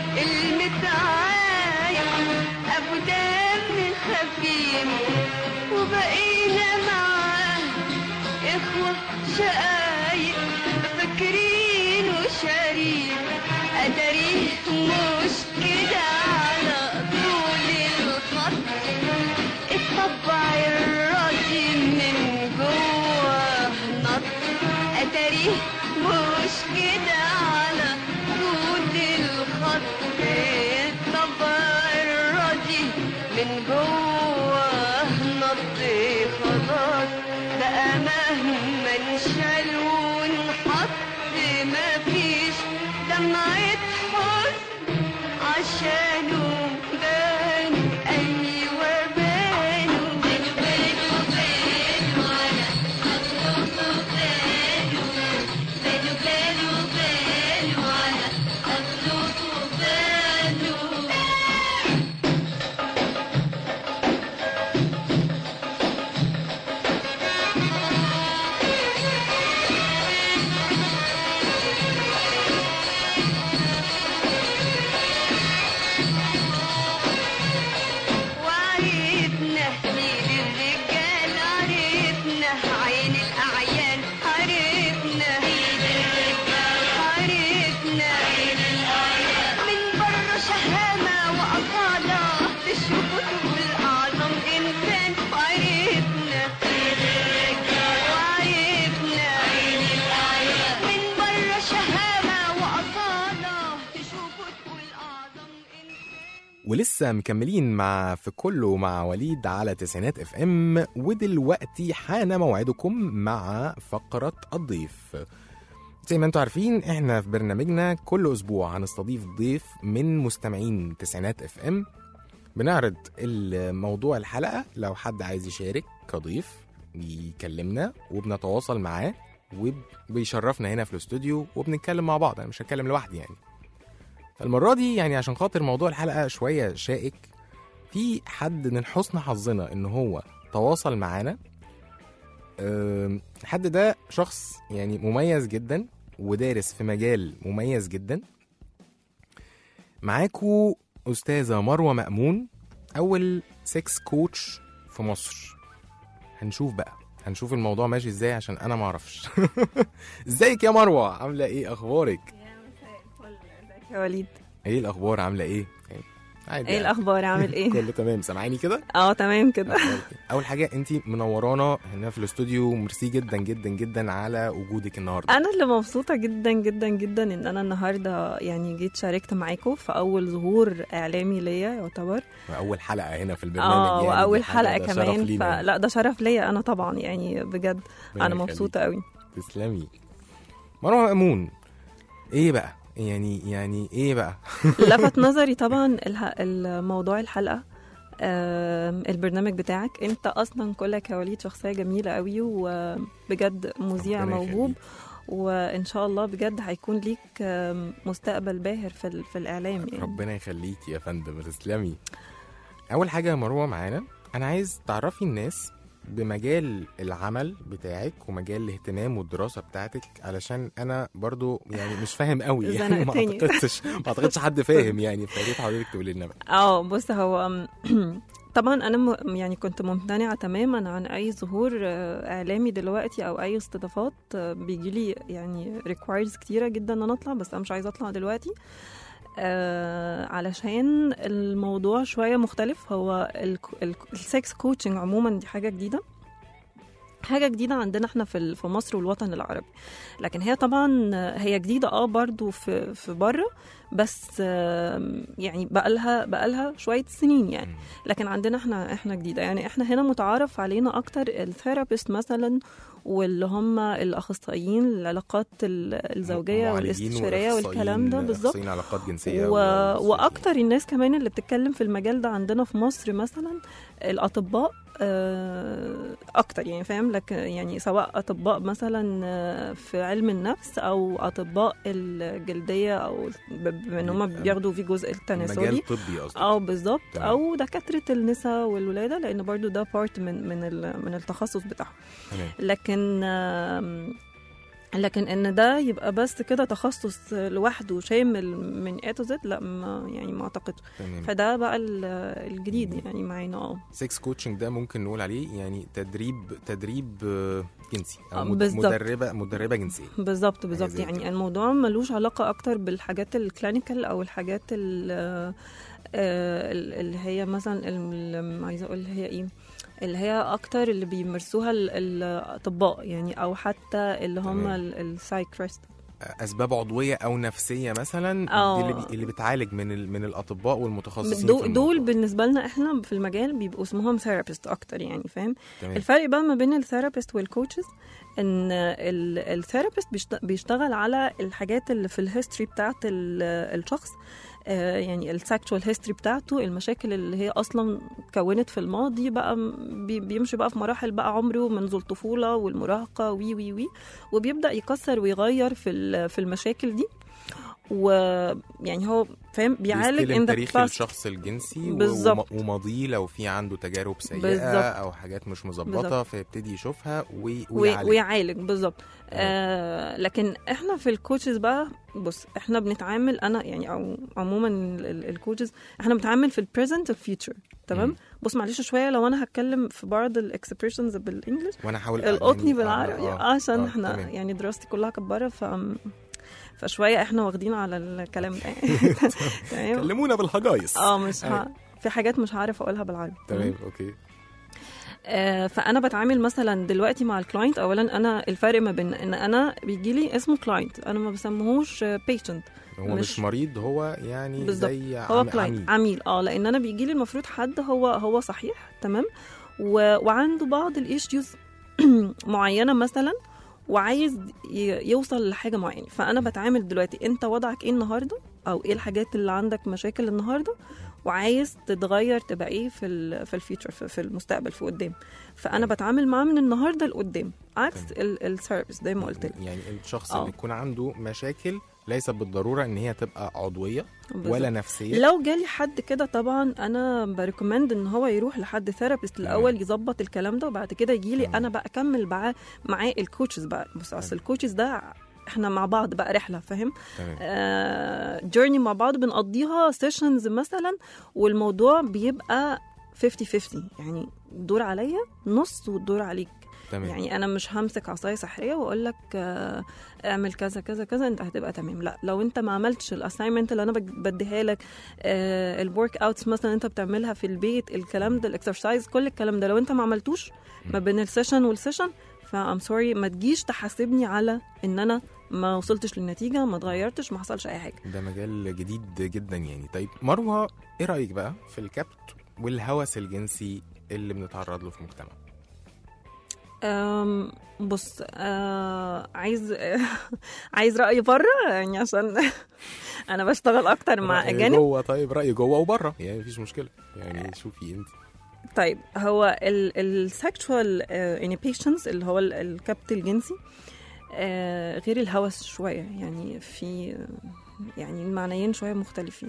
المتعايب أبو دم خفيف وبقينا معاه إخوة شقايق فاكرين وشريف أدريه مش كده على طول الخط الطبع الراضي من جوه نط أدريه مش كده على طول الخط الطبع الراضي من جوه نط خلاص بقى مهما انشال ونحط مفيش دمعة حزن عشانه بانوا أيوة بانوا بانوا بانوا بانوا على أطلقوا بانوا بانوا بانوا بانوا على أطلقوا بانوا وعرفنا مين الرجال عرفنا عين الأعيان عرفنا عرفنا من بره شهامة وأصالة تشوفوا تقول أعظم إنسان وعرفنا وعرفنا من بره شهامة وأصالة تشوفوا تقول أعظم ولسه مكملين مع في كله مع وليد على تسعينات اف ام ودلوقتي حان موعدكم مع فقرة الضيف زي ما انتم عارفين احنا في برنامجنا كل اسبوع هنستضيف ضيف من مستمعين تسعينات اف ام بنعرض الموضوع الحلقة لو حد عايز يشارك كضيف يكلمنا وبنتواصل معاه وبيشرفنا هنا في الاستوديو وبنتكلم مع بعض انا مش هتكلم لوحدي يعني فالمرة دي يعني عشان خاطر موضوع الحلقة شوية شائك في حد من حسن حظنا ان هو تواصل معانا أم، الحد ده شخص يعني مميز جدا ودارس في مجال مميز جدا معاكو أستاذة مروة مأمون أول سكس كوتش في مصر هنشوف بقى هنشوف الموضوع ماشي ازاي عشان انا معرفش ازيك يا مروة عاملة ايه اخبارك يا وليد ايه الاخبار عاملة ايه عادي ايه يعني. الاخبار عامل ايه كله تمام سامعيني كده اه تمام كده اول حاجه انت منورانا هنا في الاستوديو ميرسي جدا جدا جدا على وجودك النهارده انا اللي مبسوطه جدا جدا جدا ان انا النهارده يعني جيت شاركت معاكم في اول ظهور اعلامي ليا يعتبر اول حلقه هنا في البرنامج اه يعني واول دي حاجة حلقه ده شرف كمان لينا. فلا ده شرف ليا انا طبعا يعني بجد ربنا انا يخليك. مبسوطه قوي تسلمي مروه مأمون ايه بقى يعني يعني ايه بقى لفت نظري طبعا اله- الموضوع الحلقه آم، البرنامج بتاعك انت اصلا كلك يا وليد شخصيه جميله قوي وبجد مذيع ربنا موهوب وان شاء الله بجد هيكون ليك آم، مستقبل باهر في ال- في الاعلام يعني ربنا يخليكي يا فندم تسلمي اول حاجه يا مروه معانا انا عايز تعرفي الناس بمجال العمل بتاعك ومجال الاهتمام والدراسه بتاعتك علشان انا برضو يعني مش فاهم قوي يعني ما زنقتني. اعتقدش ما اعتقدش حد فاهم يعني فريت حضرتك تقولي لنا بقى اه بص هو طبعا انا م- يعني كنت ممتنعه تماما عن اي ظهور آه، اعلامي دلوقتي او اي استضافات بيجي لي يعني ريكوايرز كتيره جدا ان انا اطلع بس انا مش عايزه اطلع دلوقتي آه علشان الموضوع شويه مختلف هو السكس كوتشنج عموما دي حاجه جديده حاجة جديدة عندنا احنا في ال- في مصر والوطن العربي لكن هي طبعا هي جديدة اه برضو في في بره بس آم، يعني بقالها بقالها شوية سنين يعني لكن عندنا احنا احنا جديدة يعني احنا هنا متعارف علينا اكتر الثيرابيست مثلا واللي هم الاخصائيين العلاقات ال- الزوجية معالجين والاستشارية والكلام ده وأخصائيين- بالظبط أخصائيين علاقات جنسيه و... و- واكتر الناس كمان اللي بتتكلم في المجال ده عندنا في مصر مثلا الاطباء آه، اكتر يعني فاهم لك يعني سواء اطباء مثلا آه، في علم النفس او اطباء الجلديه او ب- بما ان هم بياخدوا في جزء التناسلي مجال طبي قصدي اه بالظبط تمام. او دكاتره النساء والولاده لان برضو ده بارت من من ال- من التخصص بتاعهم تمام لكن آم، لكن ان ده يبقى بس كده تخصص لوحده شامل من A to Z لا ما يعني ما اعتقدش تمام. فده بقى ال- الجديد يعني معانا اه سكس كوتشنج ده ممكن نقول عليه يعني تدريب تدريب آه، جنسي او آه، مد- بالظبط. مدربه مدربه جنسيه بالظبط بالظبط زي يعني الموضوع ملوش علاقة أكتر بالحاجات الكلينيكال أو الحاجات ال- آه، ال- اللي هي مثلا ال- عايزة أقول هي إيه اللي هي أكتر اللي بيمارسوها ال- الأطباء يعني أو حتى اللي هم تمام. السايكريست اسباب عضويه او نفسيه مثلا آه. دي اللي, بي... اللي بتعالج من ال... من الاطباء والمتخصصين في دول, الموضوع. دول بالنسبة لنا احنا في المجال بيبقوا اسمهم ثيرابيست أكتر يعني فاهم تمام. الفرق بقى ما بين الثيرابيست والكوتشز ان الثيرابيست بيشتغل على الحاجات اللي في الهيستوري بتاعت ال- الشخص آه، يعني السكشوال هيستوري بتاعته المشاكل اللي هي اصلا كونت في الماضي بقى م- بي- بيمشي بقى في مراحل بقى عمره منذ الطفوله والمراهقه وي وي وي وبيبدا يكسر ويغير في ال- في المشاكل دي ويعني هو فاهم بيعالج بيستلم in the تاريخ past. الشخص الجنسي و- بالظبط. وم- وماضيه لو في عنده تجارب سيئه بالظبط. او حاجات مش مظبطه بالظبط. فيبتدي يشوفها وي... وي- ويعالج ويعالج بالظبط آه لكن احنا في الكوتشز بقى بص احنا بنتعامل انا يعني او عموما ال- ال- الكوتشز احنا بنتعامل في البريزنت والفيوتشر تمام بص معلش شويه لو انا هتكلم في بعض الاكسبريشنز بالانجلش وانا احاول القطني يعني- بالعربي آه، آه، عشان آه، احنا تمام. يعني دراستي كلها كانت بره ف فشويه احنا واخدين على الكلام ده تمام كلمونا بالهجايص اه مش ه... أيوة. في حاجات مش عارفه اقولها بالعربي تمام اوكي آه، فانا بتعامل مثلا دلوقتي مع الكلاينت اولا انا الفرق ما بين ان انا بيجي لي اسمه كلاينت انا ما بسموهوش بيشنت هو مش, مش مريض هو يعني بالظبط زي هو عم- كلاينت عميل عميل اه لان انا بيجي لي المفروض حد هو هو صحيح تمام و... وعنده بعض الايشوز معينه مثلا وعايز ي- يوصل لحاجه معينه فانا بتعامل دلوقتي انت وضعك ايه النهارده او ايه الحاجات اللي عندك مشاكل النهارده وعايز تتغير تبقى ايه في ال في الفيوتشر في, في المستقبل في قدام فانا بتعامل معاه من النهارده لقدام عكس السيرفيس زي ما قلت لك يعني الشخص آه. اللي يكون عنده مشاكل ليست بالضروره ان هي تبقى عضويه بالظبط. ولا نفسيه لو جالي حد كده طبعا انا بريكومند ان هو يروح لحد ثيرابيست الاول يظبط الكلام ده وبعد كده يجي لي انا بقى اكمل معاه معاه الكوتشز بقى بص اصل الكوتشز ده احنا مع بعض بقى رحله فاهم تمام. آه جيرني مع بعض بنقضيها سيشنز مثلا والموضوع بيبقى 50 50 يعني الدور عليا نص والدور عليك تمام. يعني انا مش همسك عصايه سحريه واقول لك آه، اعمل كذا كذا كذا انت هتبقى تمام لا لو انت ما عملتش الاساينمنت اللي انا بج- بديها لك الورك اوتس مثلا انت بتعملها في البيت الكلام ده الاكسرسايز كل الكلام ده لو انت ما عملتوش ما بين السيشن والسيشن فام سوري ما تجيش تحاسبني على ان انا ما وصلتش للنتيجه ما اتغيرتش ما حصلش اي حاجه ده مجال جديد جدا يعني طيب مروه ايه رايك بقى في الكبت والهوس الجنسي اللي بنتعرض له في المجتمع أم، بص آه عايز عايز رأي بره يعني عشان انا بشتغل اكتر مع رأي اجانب جوه طيب راي جوه وبره يعني مفيش مشكله يعني شوفي انت طيب هو السكشوال انيبيشنز اللي هو ال- الكبت الجنسي آه، غير الهوس شويه يعني في يعني المعنيين شويه مختلفين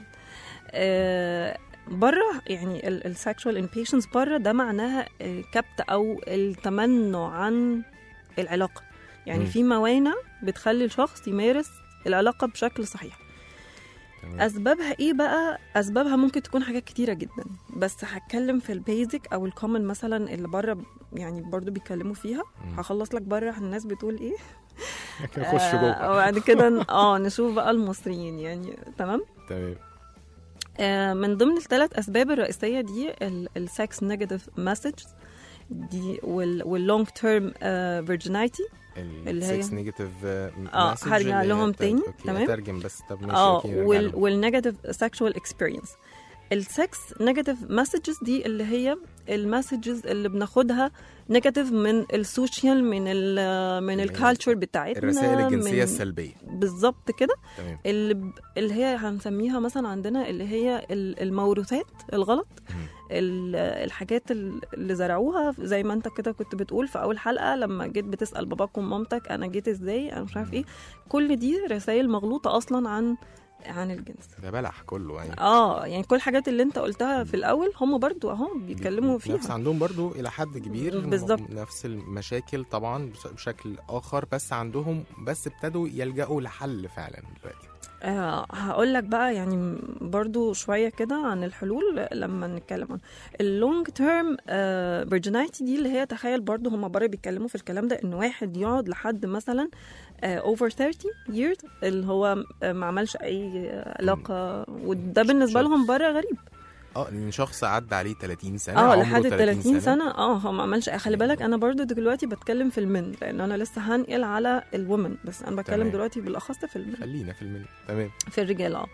بره يعني السكشوال انيبيشنز بره ده معناها آه، كبت او التمنع عن العلاقه يعني مم. في موانع بتخلي الشخص يمارس العلاقه بشكل صحيح اسبابها ايه بقى اسبابها ممكن تكون حاجات كتيره جدا بس هتكلم في البيزك او الكومن مثلا اللي بره يعني برضو بيتكلموا فيها هخلص لك بره الناس بتقول ايه نخش جوه آه، وبعد كده ن- اه نشوف بقى المصريين يعني تمام تمام آه، من ضمن الثلاث اسباب الرئيسيه دي السكس نيجاتيف مسج دي واللونج تيرم فيرجينايتي اللي هي السكس نيجاتيف اه هرجع لهم تاني تمام اترجم بس طب ماشي اه أوكي، نرجع وال لهم. والنيجاتيف سexual اكسبيرينس السكس نيجاتيف مسجز دي اللي هي المسجز اللي بناخدها نيجاتيف من السوشيال من ال من الكالتشر بتاعتنا الرسائل الجنسيه من- السلبيه بالظبط كده تمام اللي ب- اللي هي هنسميها مثلا عندنا اللي هي ال- الموروثات الغلط ال- الحاجات ال- اللي زرعوها زي ما انت كده كنت بتقول في اول حلقه لما جيت بتسال باباك ومامتك انا جيت ازاي انا مش عارف ايه كل دي رسائل مغلوطه اصلا عن عن الجنس ده بلح كله يعني اه يعني كل الحاجات اللي انت قلتها في الاول هم برضو اهو بيتكلموا نفس فيها عندهم برضو الى حد كبير بالظبط. نفس المشاكل طبعا بش- بشكل اخر بس عندهم بس ابتدوا يلجأوا لحل فعلا دلوقتي آه هقول لك بقى يعني برضو شوية كده عن الحلول لما نتكلم عن اللونج تيرم فيرجينايتي دي اللي هي تخيل برضو هم بره بيتكلموا في الكلام ده ان واحد يقعد لحد مثلا اوفر 30 years اللي هو آه، ما عملش اي علاقة وده بالنسبة لهم بره غريب اه لان شخص عدى عليه 30 سنه اه عمره لحد 30 سنة اه هو ما عملش خلي بالك انا برضو دلوقتي بتكلم في المن لان انا لسه هنقل على الومن بس انا بتكلم تمام. دلوقتي بالاخص في المن خلينا في المني تمام في الرجال اه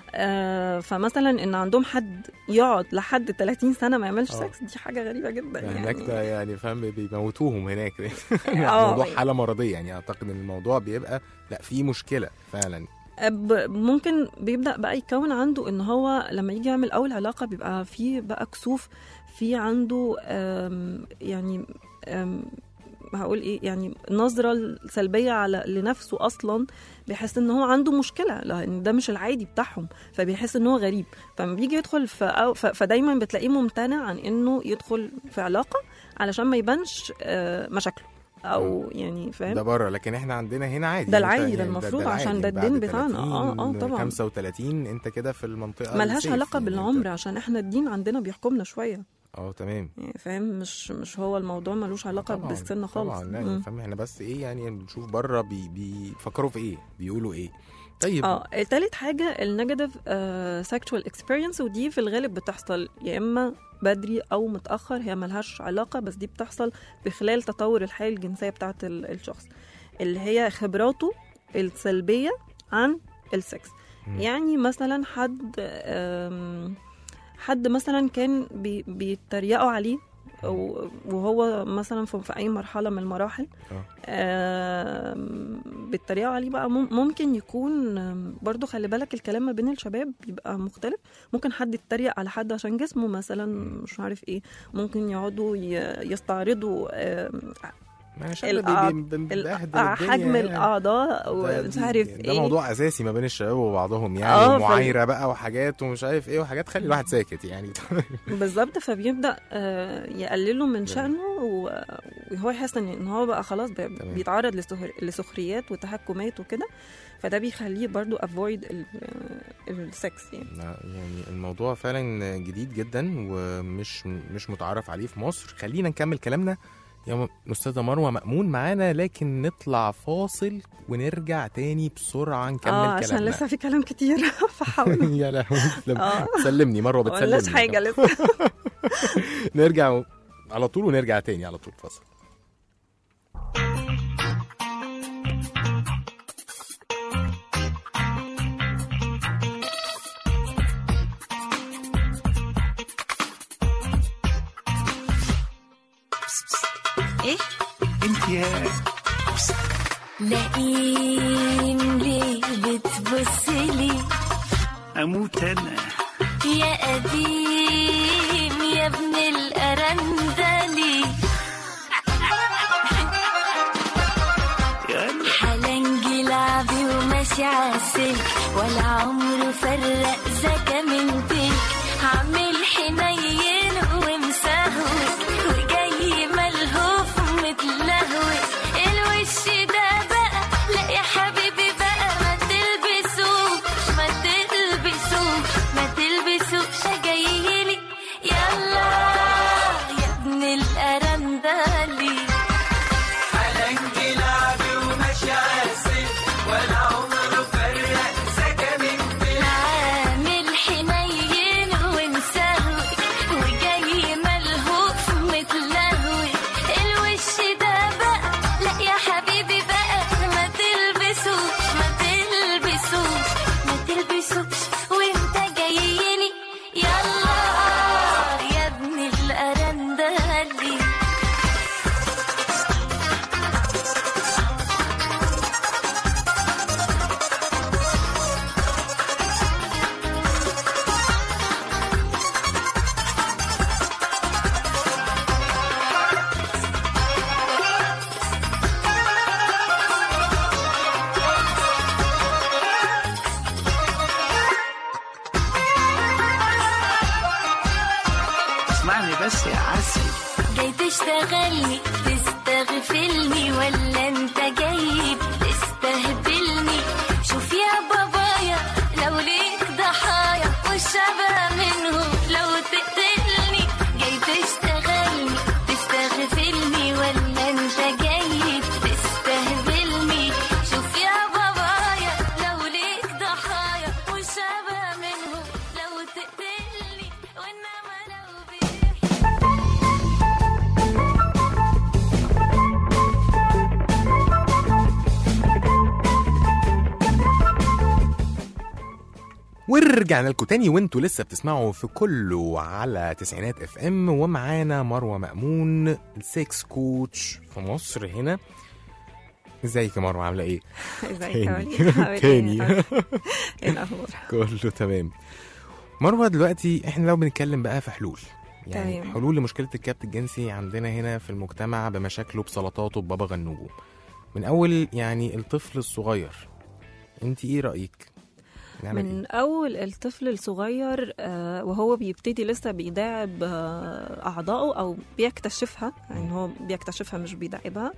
آه، فمثلا ان عندهم حد يقعد لحد 30 سنه ما يعملش آه. سكس دي حاجه غريبه جدا هناك يعني ده يعني فاهم بيموتوهم هناك آه. الموضوع حاله مرضيه يعني اعتقد ان الموضوع بيبقى لا في مشكله فعلا ب- ممكن بيبدا بقى يكون عنده ان هو لما يجي يعمل اول علاقه بيبقى في بقى كسوف في عنده آم، يعني آم، هقول ايه يعني نظره سلبيه على لنفسه اصلا بيحس ان هو عنده مشكله لان ده مش العادي بتاعهم فبيحس ان هو غريب فلما بيجي يدخل في أو- ف- فدايما بتلاقيه ممتنع عن انه يدخل في علاقه علشان ما يبانش آه، مشاكله او يعني فاهم ده بره لكن احنا عندنا هنا عادي ده أنت العادي، ده يعني المفروض العادي. عشان ده بعد الدين بتاعنا. 30 آه، آه، طبعاً. 35 انت كده في المنطقه ملهاش السيف علاقه يعني بالعمر عشان احنا الدين عندنا بيحكمنا شويه اه تمام يعني فاهم مش مش هو الموضوع ملوش علاقه طبعاً، بالسن خالص طبعا لا مم. يعني فاهم احنا بس ايه يعني بنشوف بره بي بيفكروا في ايه بيقولوا ايه طيب اه تالت حاجه النيجاتيف سexual اكسبيرينس ودي في الغالب بتحصل يا اما بدري او متاخر هي ملهاش علاقه بس دي بتحصل في خلال تطور الحياه الجنسيه بتاعه ال- الشخص اللي هي خبراته السلبيه عن السكس مم. يعني مثلا حد آم، حد مثلا كان بي بيتريقوا عليه و- وهو مثلا في في اي مرحله من المراحل آم، بيتريقوا عليه بقى مم- ممكن يكون آم، برضو خلي بالك الكلام ما بين الشباب بيبقى مختلف ممكن حد يتريق على حد عشان جسمه مثلا مش عارف ايه ممكن يقعدوا ي- يستعرضوا آم، ما الشباب الأع- بي- بي- بيبهدل الأع- الدنيا حجم يعني. الاعضاء ده- ومش دي- عارف ده ايه موضوع اساسي ما بين الشباب وبعضهم يعني آه، ومعايره بقى وحاجات ومش عارف ايه وحاجات تخلي الواحد ساكت يعني بالظبط فبيبدا آه، يقللوا من شأنه و- وهو يحس ان إن هو بقى خلاص بي- بيتعرض لسخر- لسخريات وتهكمات وكده فده بيخليه برضو افويد السكس يعني لا، يعني الموضوع فعلا جديد جدا ومش مش متعرف عليه في مصر خلينا نكمل كلامنا يا استاذه مروه مأمون معانا لكن نطلع فاصل ونرجع تاني بسرعه نكمل اه عشان كلامنا لسه في كلام كتير فحاول يا لهوي آه. سلمني مروه بتسلمني قلناش حاجه لسه نرجع و- على طول ونرجع تاني على طول فاصل ايه انت يا لئيم ليه بتبص لي اموت انا يا قديم يا ابن الأرندلي حلنجي لعبي وماشي عالسلك ولا عمره فرق زكا من تلك عامل حنين ومسهوس وجاي ملهوف متلهوس الوش ده بقى لا يا حبيبي بقى ما تلبسوش ما تلبسوش ما تلبسوش جايلي يلا يا ابن الأرندلي حلنجي لعبي وماشي عالسلك ولا عمره فرق سكة من عامل حنين ومسهوي بس يا عسل جاي تشتغلني تستغفلني ولا انت جاي تستهبلني شوف يا بابايا لو ليك ضحايا والشبه منهم لو تقتلني جاي تشتغلني تستغفلني ولا انت جاي تستهبلني شوف يا بابايا لو ليك ضحايا والشبه منهم لو تقتلني وانما لو ورجعنا لكم تاني وانتوا لسه بتسمعوا في كله على تسعينات اف ام ومعانا مروه مأمون السكس كوتش في مصر هنا ازيك يا مروه عامله ايه؟ ازيك تاني. يا وليد؟ عامل ايه؟ تاني ايه الاخبار كله تمام مروه دلوقتي احنا لو بنتكلم بقى في حلول يعني تمام. حلول لمشكله الكبت الجنسي عندنا هنا في المجتمع بمشاكله بسلطاته ببابا غنوجه من اول يعني الطفل الصغير انت ايه رايك؟ نعمل من اول الطفل الصغير آه، وهو بيبتدي لسه بيداعب آه، اعضائه او بيكتشفها يعني هو بيكتشفها مش بيداعبها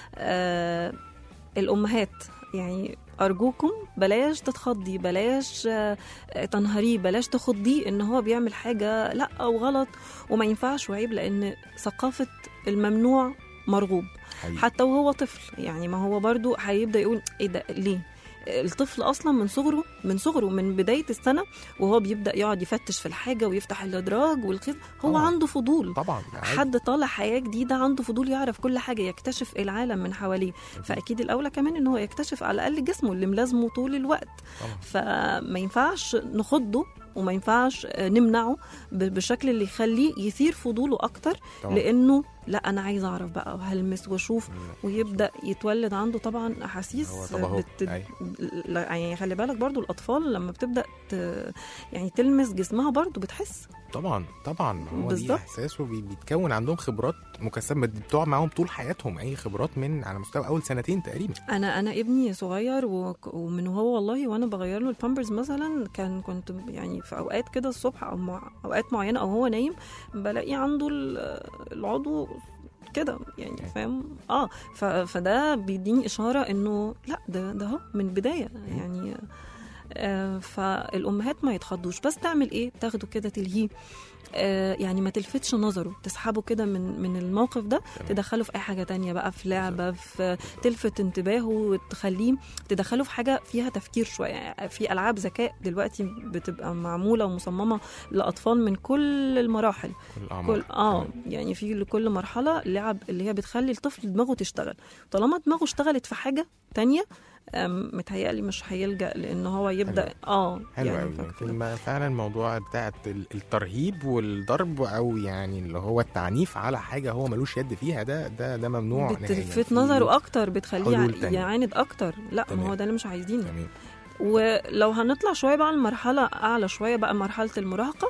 آه، الامهات يعني ارجوكم بلاش تتخضي بلاش آه، تنهريه بلاش تخضيه ان هو بيعمل حاجه لا او غلط وما ينفعش وعيب لان ثقافه الممنوع مرغوب حقيقي. حتى وهو طفل يعني ما هو برضو هيبدا يقول ايه ده ليه الطفل اصلا من صغره من صغره من بدايه السنه وهو بيبدا يقعد يفتش في الحاجه ويفتح الادراج والخيط هو طبعاً. عنده فضول طبعا عادي. حد طالع حياه جديده عنده فضول يعرف كل حاجه يكتشف العالم من حواليه فاكيد الاولى كمان ان هو يكتشف على الاقل جسمه اللي ملازمه طول الوقت طبعاً. فما ينفعش نخضه وما ينفعش آه، نمنعه ب- بشكل اللي يخليه يثير فضوله اكتر طبعاً. لانه لا انا عايز اعرف بقى وهلمس واشوف ويبدا يتولد عنده طبعا احاسيس هو طب أهو. بت... أي. لا، يعني خلي بالك برضو الاطفال لما بتبدا ت... يعني تلمس جسمها برضو بتحس طبعا طبعا ما هو دي بالظبط. احساس وبيتكون عندهم خبرات مكثفه بتقعد معاهم طول حياتهم اي خبرات من على مستوى اول سنتين تقريبا انا انا ابني صغير و- ومن هو والله وانا بغير له البامبرز مثلا كان كنت يعني في اوقات كده الصبح او مع اوقات معينه او هو نايم بلاقي عنده ال- العضو كده يعني فاهم اه ف- فده بيديني اشاره انه لا ده ده هو من بدايه يعني آه فالامهات ما يتخضوش بس تعمل ايه تاخده كده تلهيه آه يعني ما تلفتش نظره تسحبه كده من من الموقف ده تدخله في اي حاجه تانية بقى في لعبه في تلفت انتباهه وتخليه تدخله في حاجه فيها تفكير شويه يعني في العاب ذكاء دلوقتي بتبقى معموله ومصممه لاطفال من كل المراحل كل الأعمار. كل اه يعني في لكل مرحله لعب اللي هي بتخلي الطفل دماغه تشتغل طالما دماغه اشتغلت في حاجه تانية أم، متهيألي مش هيلجأ لأن هو يبدأ اه حلو يعني قوي فاكرة. الم- فعلا الموضوع بتاعت ال- الترهيب والضرب او يعني اللي هو التعنيف على حاجه هو ملوش يد فيها ده ده ده ممنوع نهائياً. بتلفت في نظره اكتر بتخليه حلول يع- تانية. يعاند اكتر لا ما تمام. هو ده اللي مش عايزينه تمام ولو هنطلع شويه بقى المرحله اعلى شويه بقى مرحله المراهقه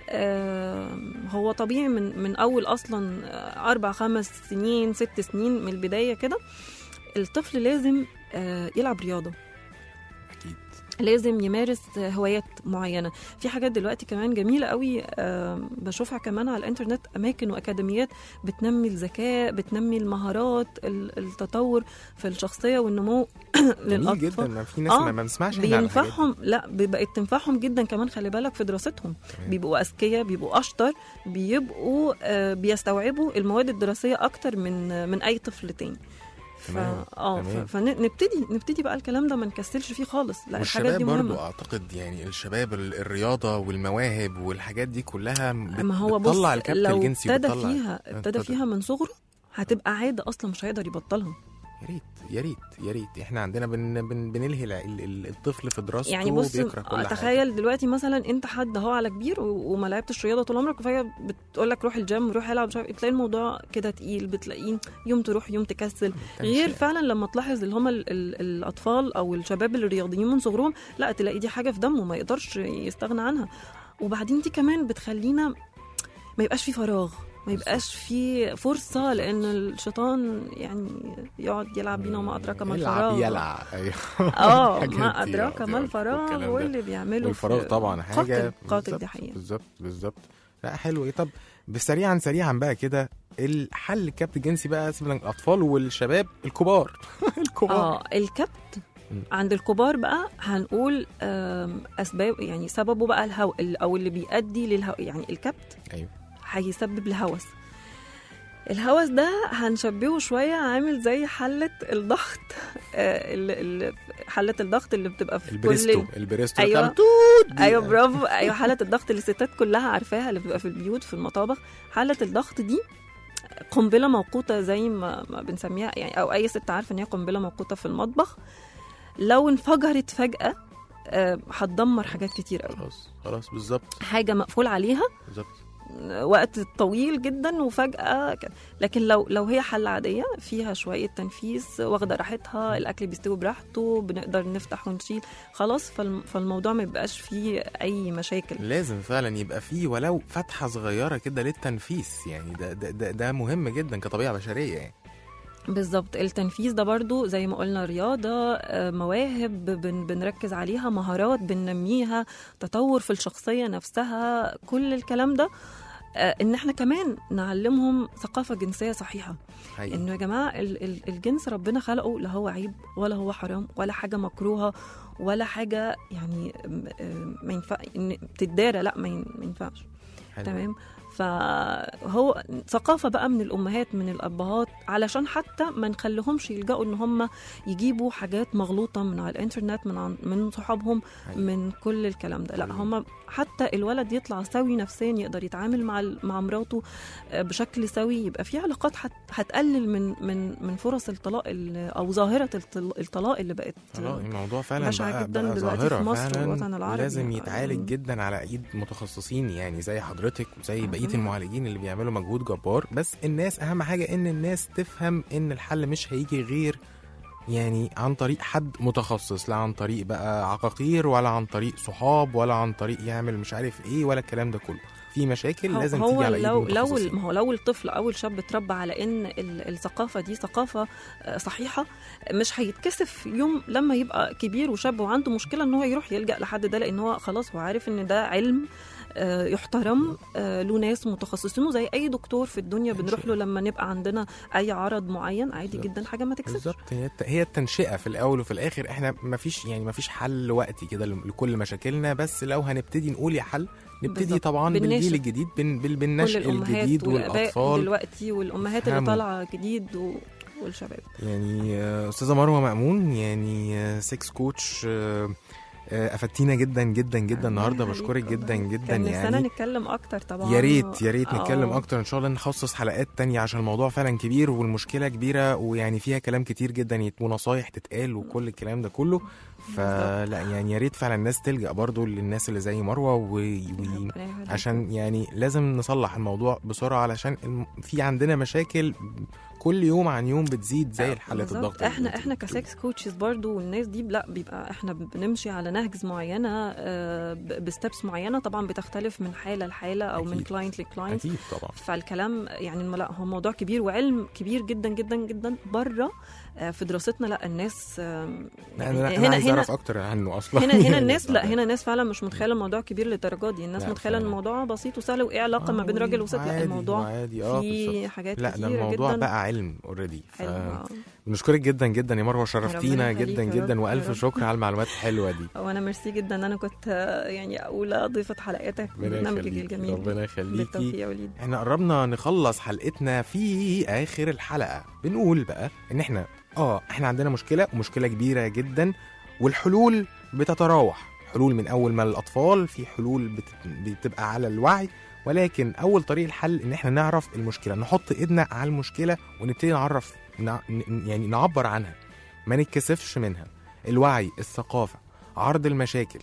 آه، هو طبيعي من من اول اصلا آه، اربع خمس سنين ست سنين من البدايه كده الطفل لازم آه، يلعب رياضه اكيد لازم يمارس هوايات معينه في حاجات دلوقتي كمان جميله قوي آه، بشوفها كمان على الانترنت اماكن واكاديميات بتنمي الذكاء بتنمي المهارات ال- التطور في الشخصيه والنمو جميل جدا ما في ناس ما ما بنسمعش احنا عن الحاجات دي. بينفعهم لا ب- بقت تنفعهم جدا كمان خلي بالك في دراستهم تمام. بيبقوا اذكياء بيبقوا اشطر بيبقوا آه، بيستوعبوا المواد الدراسيه اكتر من من اي طفل تاني ف... تمام، اه تمام. ف- فنبتدي نبتدي بقى الكلام ده ما نكسلش فيه خالص لا الحاجات والشباب دي برضو مهمه اعتقد يعني الشباب ال- الرياضه والمواهب والحاجات دي كلها بت- ما هو بص بتطلع الكبت لو الجنسي ابتدى وبتطلع- فيها ابتدى اتفضل. فيها من صغره هتبقى عاده اصلا مش هيقدر يبطلها يا ريت يا ريت يا ريت احنا عندنا بن بن بنلهي الع- ال- ال- الطفل في دراسته يعني بص بيكره كل آه، حاجه تخيل دلوقتي مثلا انت حد اهو على كبير و- وما لعبتش رياضه طول عمرك وفجاه بتقول لك روح الجيم روح العب مش عارف إيه، تلاقي الموضوع كده تقيل بتلاقيه يوم تروح يوم تكسل غير فعلا لما تلاحظ اللي هم ال ال الاطفال او الشباب الرياضيين من صغرهم لا تلاقي دي حاجه في دمه ما يقدرش يستغنى عنها وبعدين دي كمان بتخلينا ما يبقاش في فراغ ما يبقاش في فرصة لأن الشيطان يعني يقعد يلعب بينا وما أدراك ما الفراغ يلعب يلعب ايوه اه الحاجات ما دي، أدراك آه، ما والكلام الفراغ ده. واللي بيعمله والفراغ في- طبعا حاجه قاتل قاتل بالظبط، دي حقيقة بالظبط بالظبط لا حلو ايه طب بسريعا سريعا بقى كده الحل الكبت الجنسي بقى سيبنا من الاطفال والشباب الكبار الكبار اه الكبت عند الكبار بقى هنقول آم، اسباب يعني سببه بقى الهو او اللي بيؤدي للهو يعني الكبت ايوه هيسبب الهوس الهوس ده هنشبهه شوية عامل زي حلة الضغط آه، ال- ال- حلة الضغط اللي بتبقى في البريستو كل البريستو ايوه بتاع توت دي. ايوه برافو ايوه حالة الضغط اللي الستات كلها عارفاها اللي بتبقى في البيوت في المطابخ حالة الضغط دي قنبلة موقوتة زي ما, ما بنسميها يعني او اي ست عارفة ان هي قنبلة موقوتة في المطبخ لو انفجرت فجأة آه، هتدمر حاجات كتير قوي خلاص خلاص بالظبط حاجة مقفول عليها بالظبط وقت طويل جدا وفجأة كده. لكن لو لو هي حلة عادية فيها شوية تنفيذ واخدة راحتها الأكل بيستوي براحته بنقدر نفتح ونشيل خلاص فالم- فالموضوع ما يبقاش فيه أي مشاكل لازم فعلا يبقى فيه ولو فتحه صغيره كده للتنفيس يعني ده ده ده, ده مهم جدا كطبيعه بشريه يعني بالظبط التنفيذ ده برضو زي ما قلنا رياضة آه، مواهب بن بنركز عليها مهارات بننميها تطور في الشخصية نفسها كل الكلام ده آه، ان احنا كمان نعلمهم ثقافة جنسية صحيحة حقيقي. انه يا جماعة ال- ال- الجنس ربنا خلقه لا هو عيب ولا هو حرام ولا حاجة مكروهة ولا حاجة يعني م- آه، ما ينفع إن تتدارى لا ما ين- ما ينفعش حلو. تمام فهو ثقافة بقى من الأمهات من الأبهات علشان حتى ما نخليهمش يلجأوا إن هم يجيبوا حاجات مغلوطة من على الإنترنت من عن من صحابهم أيوة. من كل الكلام ده لا هم حتى الولد يطلع سوي نفسيا يقدر يتعامل مع ال- مع مراته آه، بشكل سوي يبقى في علاقات هت- هتقلل من من من فرص الطلاق ال- أو ظاهرة الطل- الطلاق اللي بقت خلاص الموضوع فعلا بشعة بقى, جدا بقى دلوقتي ظاهرة في مصر فعلا والوطن العربي لازم يعني. يتعالج جدا على ايد متخصصين يعني زي حضرتك وزي بقيه مهم. المعالجين اللي بيعملوا مجهود جبار بس الناس اهم حاجه ان الناس تفهم ان الحل مش هيجي غير يعني عن طريق حد متخصص لا عن طريق بقى عقاقير ولا عن طريق صحاب ولا عن طريق يعمل مش عارف ايه ولا الكلام ده كله في مشاكل هو- لازم هو تيجي على ايد لو لو متخصصين ما هو لو الطفل او الشاب اتربى على ان ال- الثقافه دي ثقافه آه، صحيحه مش هيتكسف يوم لما يبقى كبير وشاب وعنده مشكله ان هو يروح يلجا لحد ده لان هو خلاص هو عارف ان ده علم آه، يحترم آه، له ناس متخصصين وزي اي دكتور في الدنيا بنروح له لما نبقى عندنا اي عرض معين عادي جدا حاجه ما تكسفش بالظبط هي الت- هي التنشئه في الاول وفي الاخر احنا ما فيش يعني ما فيش حل وقتي كده لكل مشاكلنا بس لو هنبتدي نقول يا حل نبتدي بالظبط. طبعا بالنشء. بالجيل الجديد بال- بال- كل بالنشء الامهات الجديد والاباء والاطفال دلوقتي والامهات اللي يفهموا. طالعه جديد و... والشباب يعني آه، استاذه مروه مامون يعني سكس كوتش افدتينا جدا جدا جدا النهارده يخليك بشكرك جدا جدا كان نفسنا يعني نتكلم اكتر طبعا يا ريت يا ريت آه. نتكلم اكتر ان شاء الله نخصص حلقات تانية عشان الموضوع فعلا كبير والمشكله كبيره ويعني فيها كلام كتير جدا يت- ونصايح تتقال وكل الكلام ده كله فلا يعني يا ريت فعلا الناس تلجا برضو للناس اللي زي مروه و... و... يخليك. عشان يعني لازم نصلح الموضوع بسرعه علشان الم- في عندنا مشاكل كل يوم عن يوم بتزيد زي حالة بالظبط. الضغط احنا احنا كسكس كوتشز برضو والناس دي لا بيبقى احنا بنمشي على نهجز معينه آه، ب- بستبس معينه طبعا بتختلف من حاله لحاله او من أكيد. كلاينت لكلاينت اكيد طبعا فالكلام يعني الم- لا هو موضوع كبير وعلم كبير جدا جدا جدا بره آه، في دراستنا لا الناس آم، لا انا, يعني أنا عايز اعرف اكتر عنه اصلا هنا هنا الناس لا هنا الناس فعلا مش متخيله الموضوع كبير للدرجه دي الناس لا، متخيله ان فعلا. الموضوع بسيط وسهل وايه علاقه ما بين راجل وست لا عادي الموضوع وعادي اه فيه بالظبط. حاجات لا كتيره ده الموضوع جدا بقى علم اوريدي حلو، آه. بنشكرك جدا جدا يا مروه شرفتينا ربنا يخليك جدا يا جدا رب، يا والف رب. شكر على المعلومات الحلوه دي وانا ميرسي جدا ان انا كنت آه، يعني اولى ضيفه حلقاتك ربنا برنامجك يخليكي، الجميل ربنا يخليكي. بالتوفيق يا وليد احنا قربنا نخلص حلقتنا في اخر الحلقه بنقول بقى ان احنا اه احنا عندنا مشكله ومشكله كبيره جدا والحلول بتتراوح حلول من اول ما الاطفال في حلول بت... بتبقى على الوعي ولكن اول طريق الحل ان احنا نعرف المشكله نحط ايدنا على المشكله ونبتدي نعرف نع... ن- يعني نعبر عنها ما نتكسفش منها الوعي الثقافه عرض المشاكل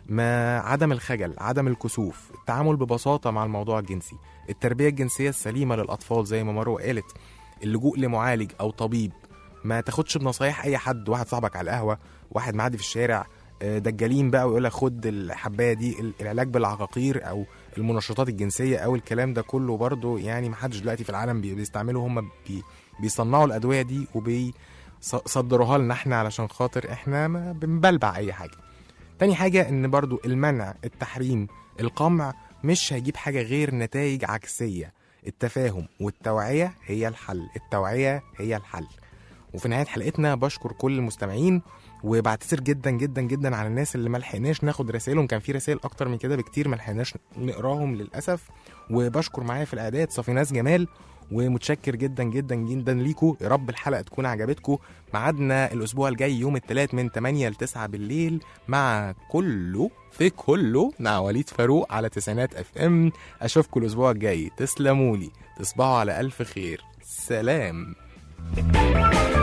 ما عدم الخجل عدم الكسوف التعامل ببساطه مع الموضوع الجنسي التربيه الجنسيه السليمه للاطفال زي ما مروه قالت اللجوء لمعالج او طبيب ما تاخدش بنصايح اي حد واحد صاحبك على القهوه واحد معدي في الشارع آه، دجالين بقى ويقول لك خد الحبايه دي ال- العلاج بالعقاقير او المنشطات الجنسيه او الكلام ده كله برضه يعني ما حدش دلوقتي في العالم بي- بيستعملوا هم بي بيصنعوا الادويه دي وبيصدروها لنا احنا علشان خاطر احنا ما بنبلبع اي حاجه تاني حاجه ان برضو المنع التحريم القمع مش هيجيب حاجة غير نتائج عكسية التفاهم والتوعية هي الحل التوعية هي الحل وفي نهاية حلقتنا بشكر كل المستمعين وبعتذر جدا جدا جدا على الناس اللي ما لحقناش ناخد رسائلهم كان في رسائل اكتر من كده بكتير ما لحقناش نقراهم للاسف وبشكر معايا في الاعداد صفيناز جمال ومتشكر جدا جدا جدا ليكو يا رب الحلقه تكون عجبتكم ميعادنا الاسبوع الجاي يوم الثلاث من 8 ل 9 بالليل مع كله في كله مع وليد فاروق على تسعينات اف ام اشوفكم الاسبوع الجاي تسلموا لي تصبحوا على الف خير سلام